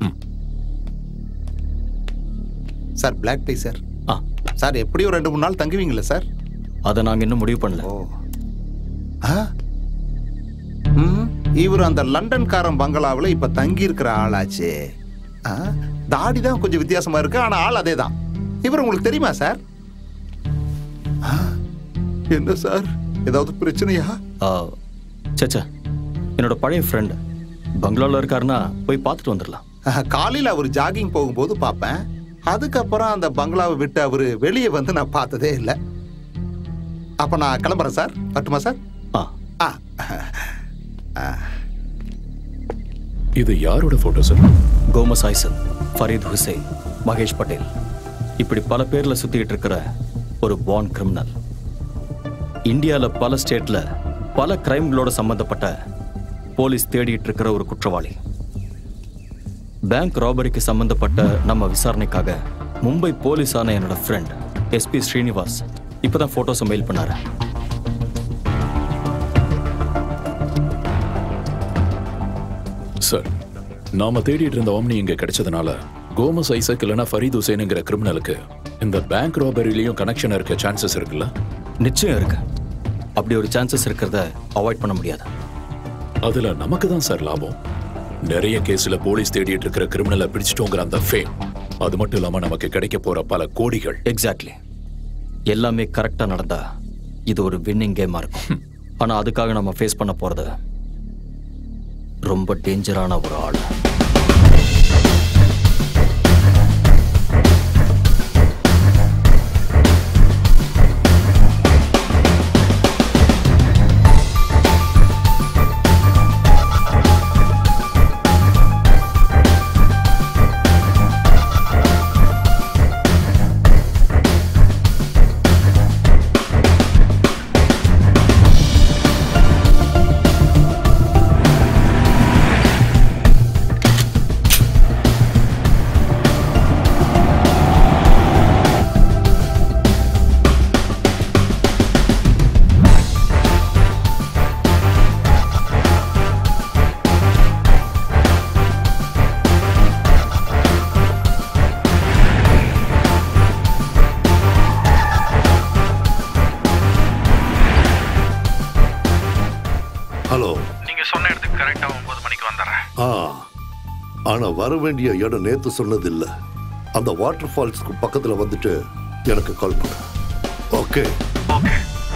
sir black tea sir ஆ சார் எப்படியும் ரெண்டு மூணு நாள் தங்குவீங்களா சார் அதை நாங்கள் இன்னும் முடிவு பண்ணல ஆ? ம், இவர் அந்த லண்டன்காரன் பங்களாவில் இப்ப தங்கி இருக்கிற ஆளாச்சே ஆ, தாடி தான் கொஞ்சம் வித்தியாசமா இருக்கு ஆனா ஆள் அதே தான் இவர் உங்களுக்கு தெரியுமா சார் ஆ, என்ன சார் ஏதாவது பிரச்சனையா சச்சா என்னோட பழைய ஃப்ரெண்ட் பங்களாவில் இருக்காருன்னா போய் பார்த்துட்டு வந்துடலாம் காலையில் அவர் ஜாகிங் போகும்போது பார்ப்பேன் அதுக்கப்புறம் அந்த பங்களாவை விட்டு அவர் வெளியே வந்து நான் பார்த்ததே இல்லை அப்ப நான் கிளம்புறேன் சார் வரட்டுமா சார் ஆ ஆ இது யாரோட photo sir Gomez Isaac Farid Hussain Mahesh Patel இப்படி பல பேர்ல சுத்திட்டு இருக்கிற ஒரு பான் கிரிமினல் இந்தியால பல ஸ்டேட்ல பல கிரைம்களோட சம்பந்தப்பட்ட போலீஸ் தேடிட்டு இருக்கிற ஒரு குற்றவாளி பேங்க் ராபரிக்கு சம்பந்தப்பட்ட நம்ம விசாரணைக்காக மும்பை போலீஸான என்னோட ஃப்ரெண்ட் எஸ்பி ஸ்ரீனிவாஸ் இப்பதான் போட்டோஸை மெயில் பண்ணாரு சார் நாம தேடிட்டு இருந்த ஓம்னி இங்க கிடைச்சதுனால கோமஸ் ஐசக் இல்லைன்னா ஃபரீத் ஹுசேனுங்கிற கிரிமினலுக்கு இந்த பேங்க் ராபரிலையும் கனெக்ஷன் இருக்க சான்சஸ் இருக்குல்ல நிச்சயம் இருக்கு அப்படி ஒரு சான்சஸ் இருக்கிறத அவாய்ட் பண்ண முடியாது அதுல நமக்கு தான் சார் லாபம் நிறைய கேஸ்ல போலீஸ் தேடிட்டு இருக்கிற கிரிமினலை பிடிச்சிட்டோங்கிற அந்த ஃபேம் அது மட்டும் இல்லாம நமக்கு கிடைக்க போற பல கோடிகள் எக்ஸாக்ட்லி எல்லாமே கரெக்டா நடந்தா இது ஒரு வின்னிங் கேமா இருக்கும் ஆனா அதுக்காக நம்ம ஃபேஸ் பண்ண போறது ரொம்ப டேஞ்சரான ஒரு ஆள் ஹலோ நீங்க சொன்ன இடத்துக்கு கரெக்டா ஒன்பது மணிக்கு வந்துடுறேன் ஆ ஆனா வர வேண்டிய இடம் நேத்து சொன்னது இல்ல அந்த வாட்டர் ஃபால்ஸ்க்கு பக்கத்துல வந்துட்டு எனக்கு கால் பண்ணு okay okay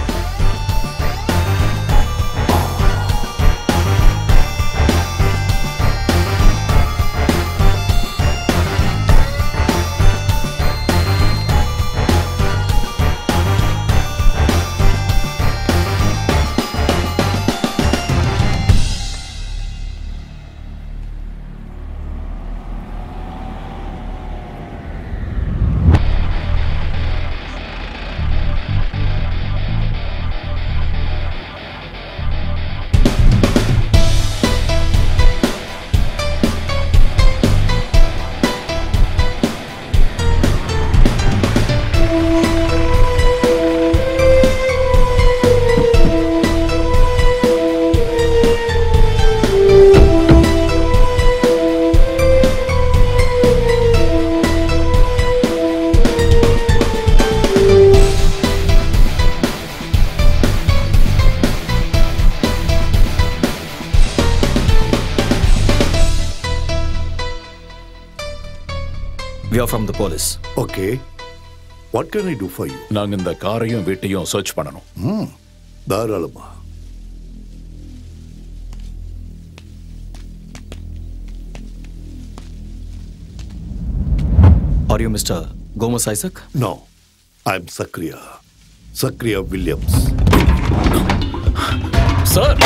We are from the police. Okay what can I do for you நாங்க இந்த காரையும் வீட்டையும் சர்ச் பண்ணணும் ம் தாராளமா Are you Mr. Gomez Isaac? No I am Zachariah Zachariah Williams sir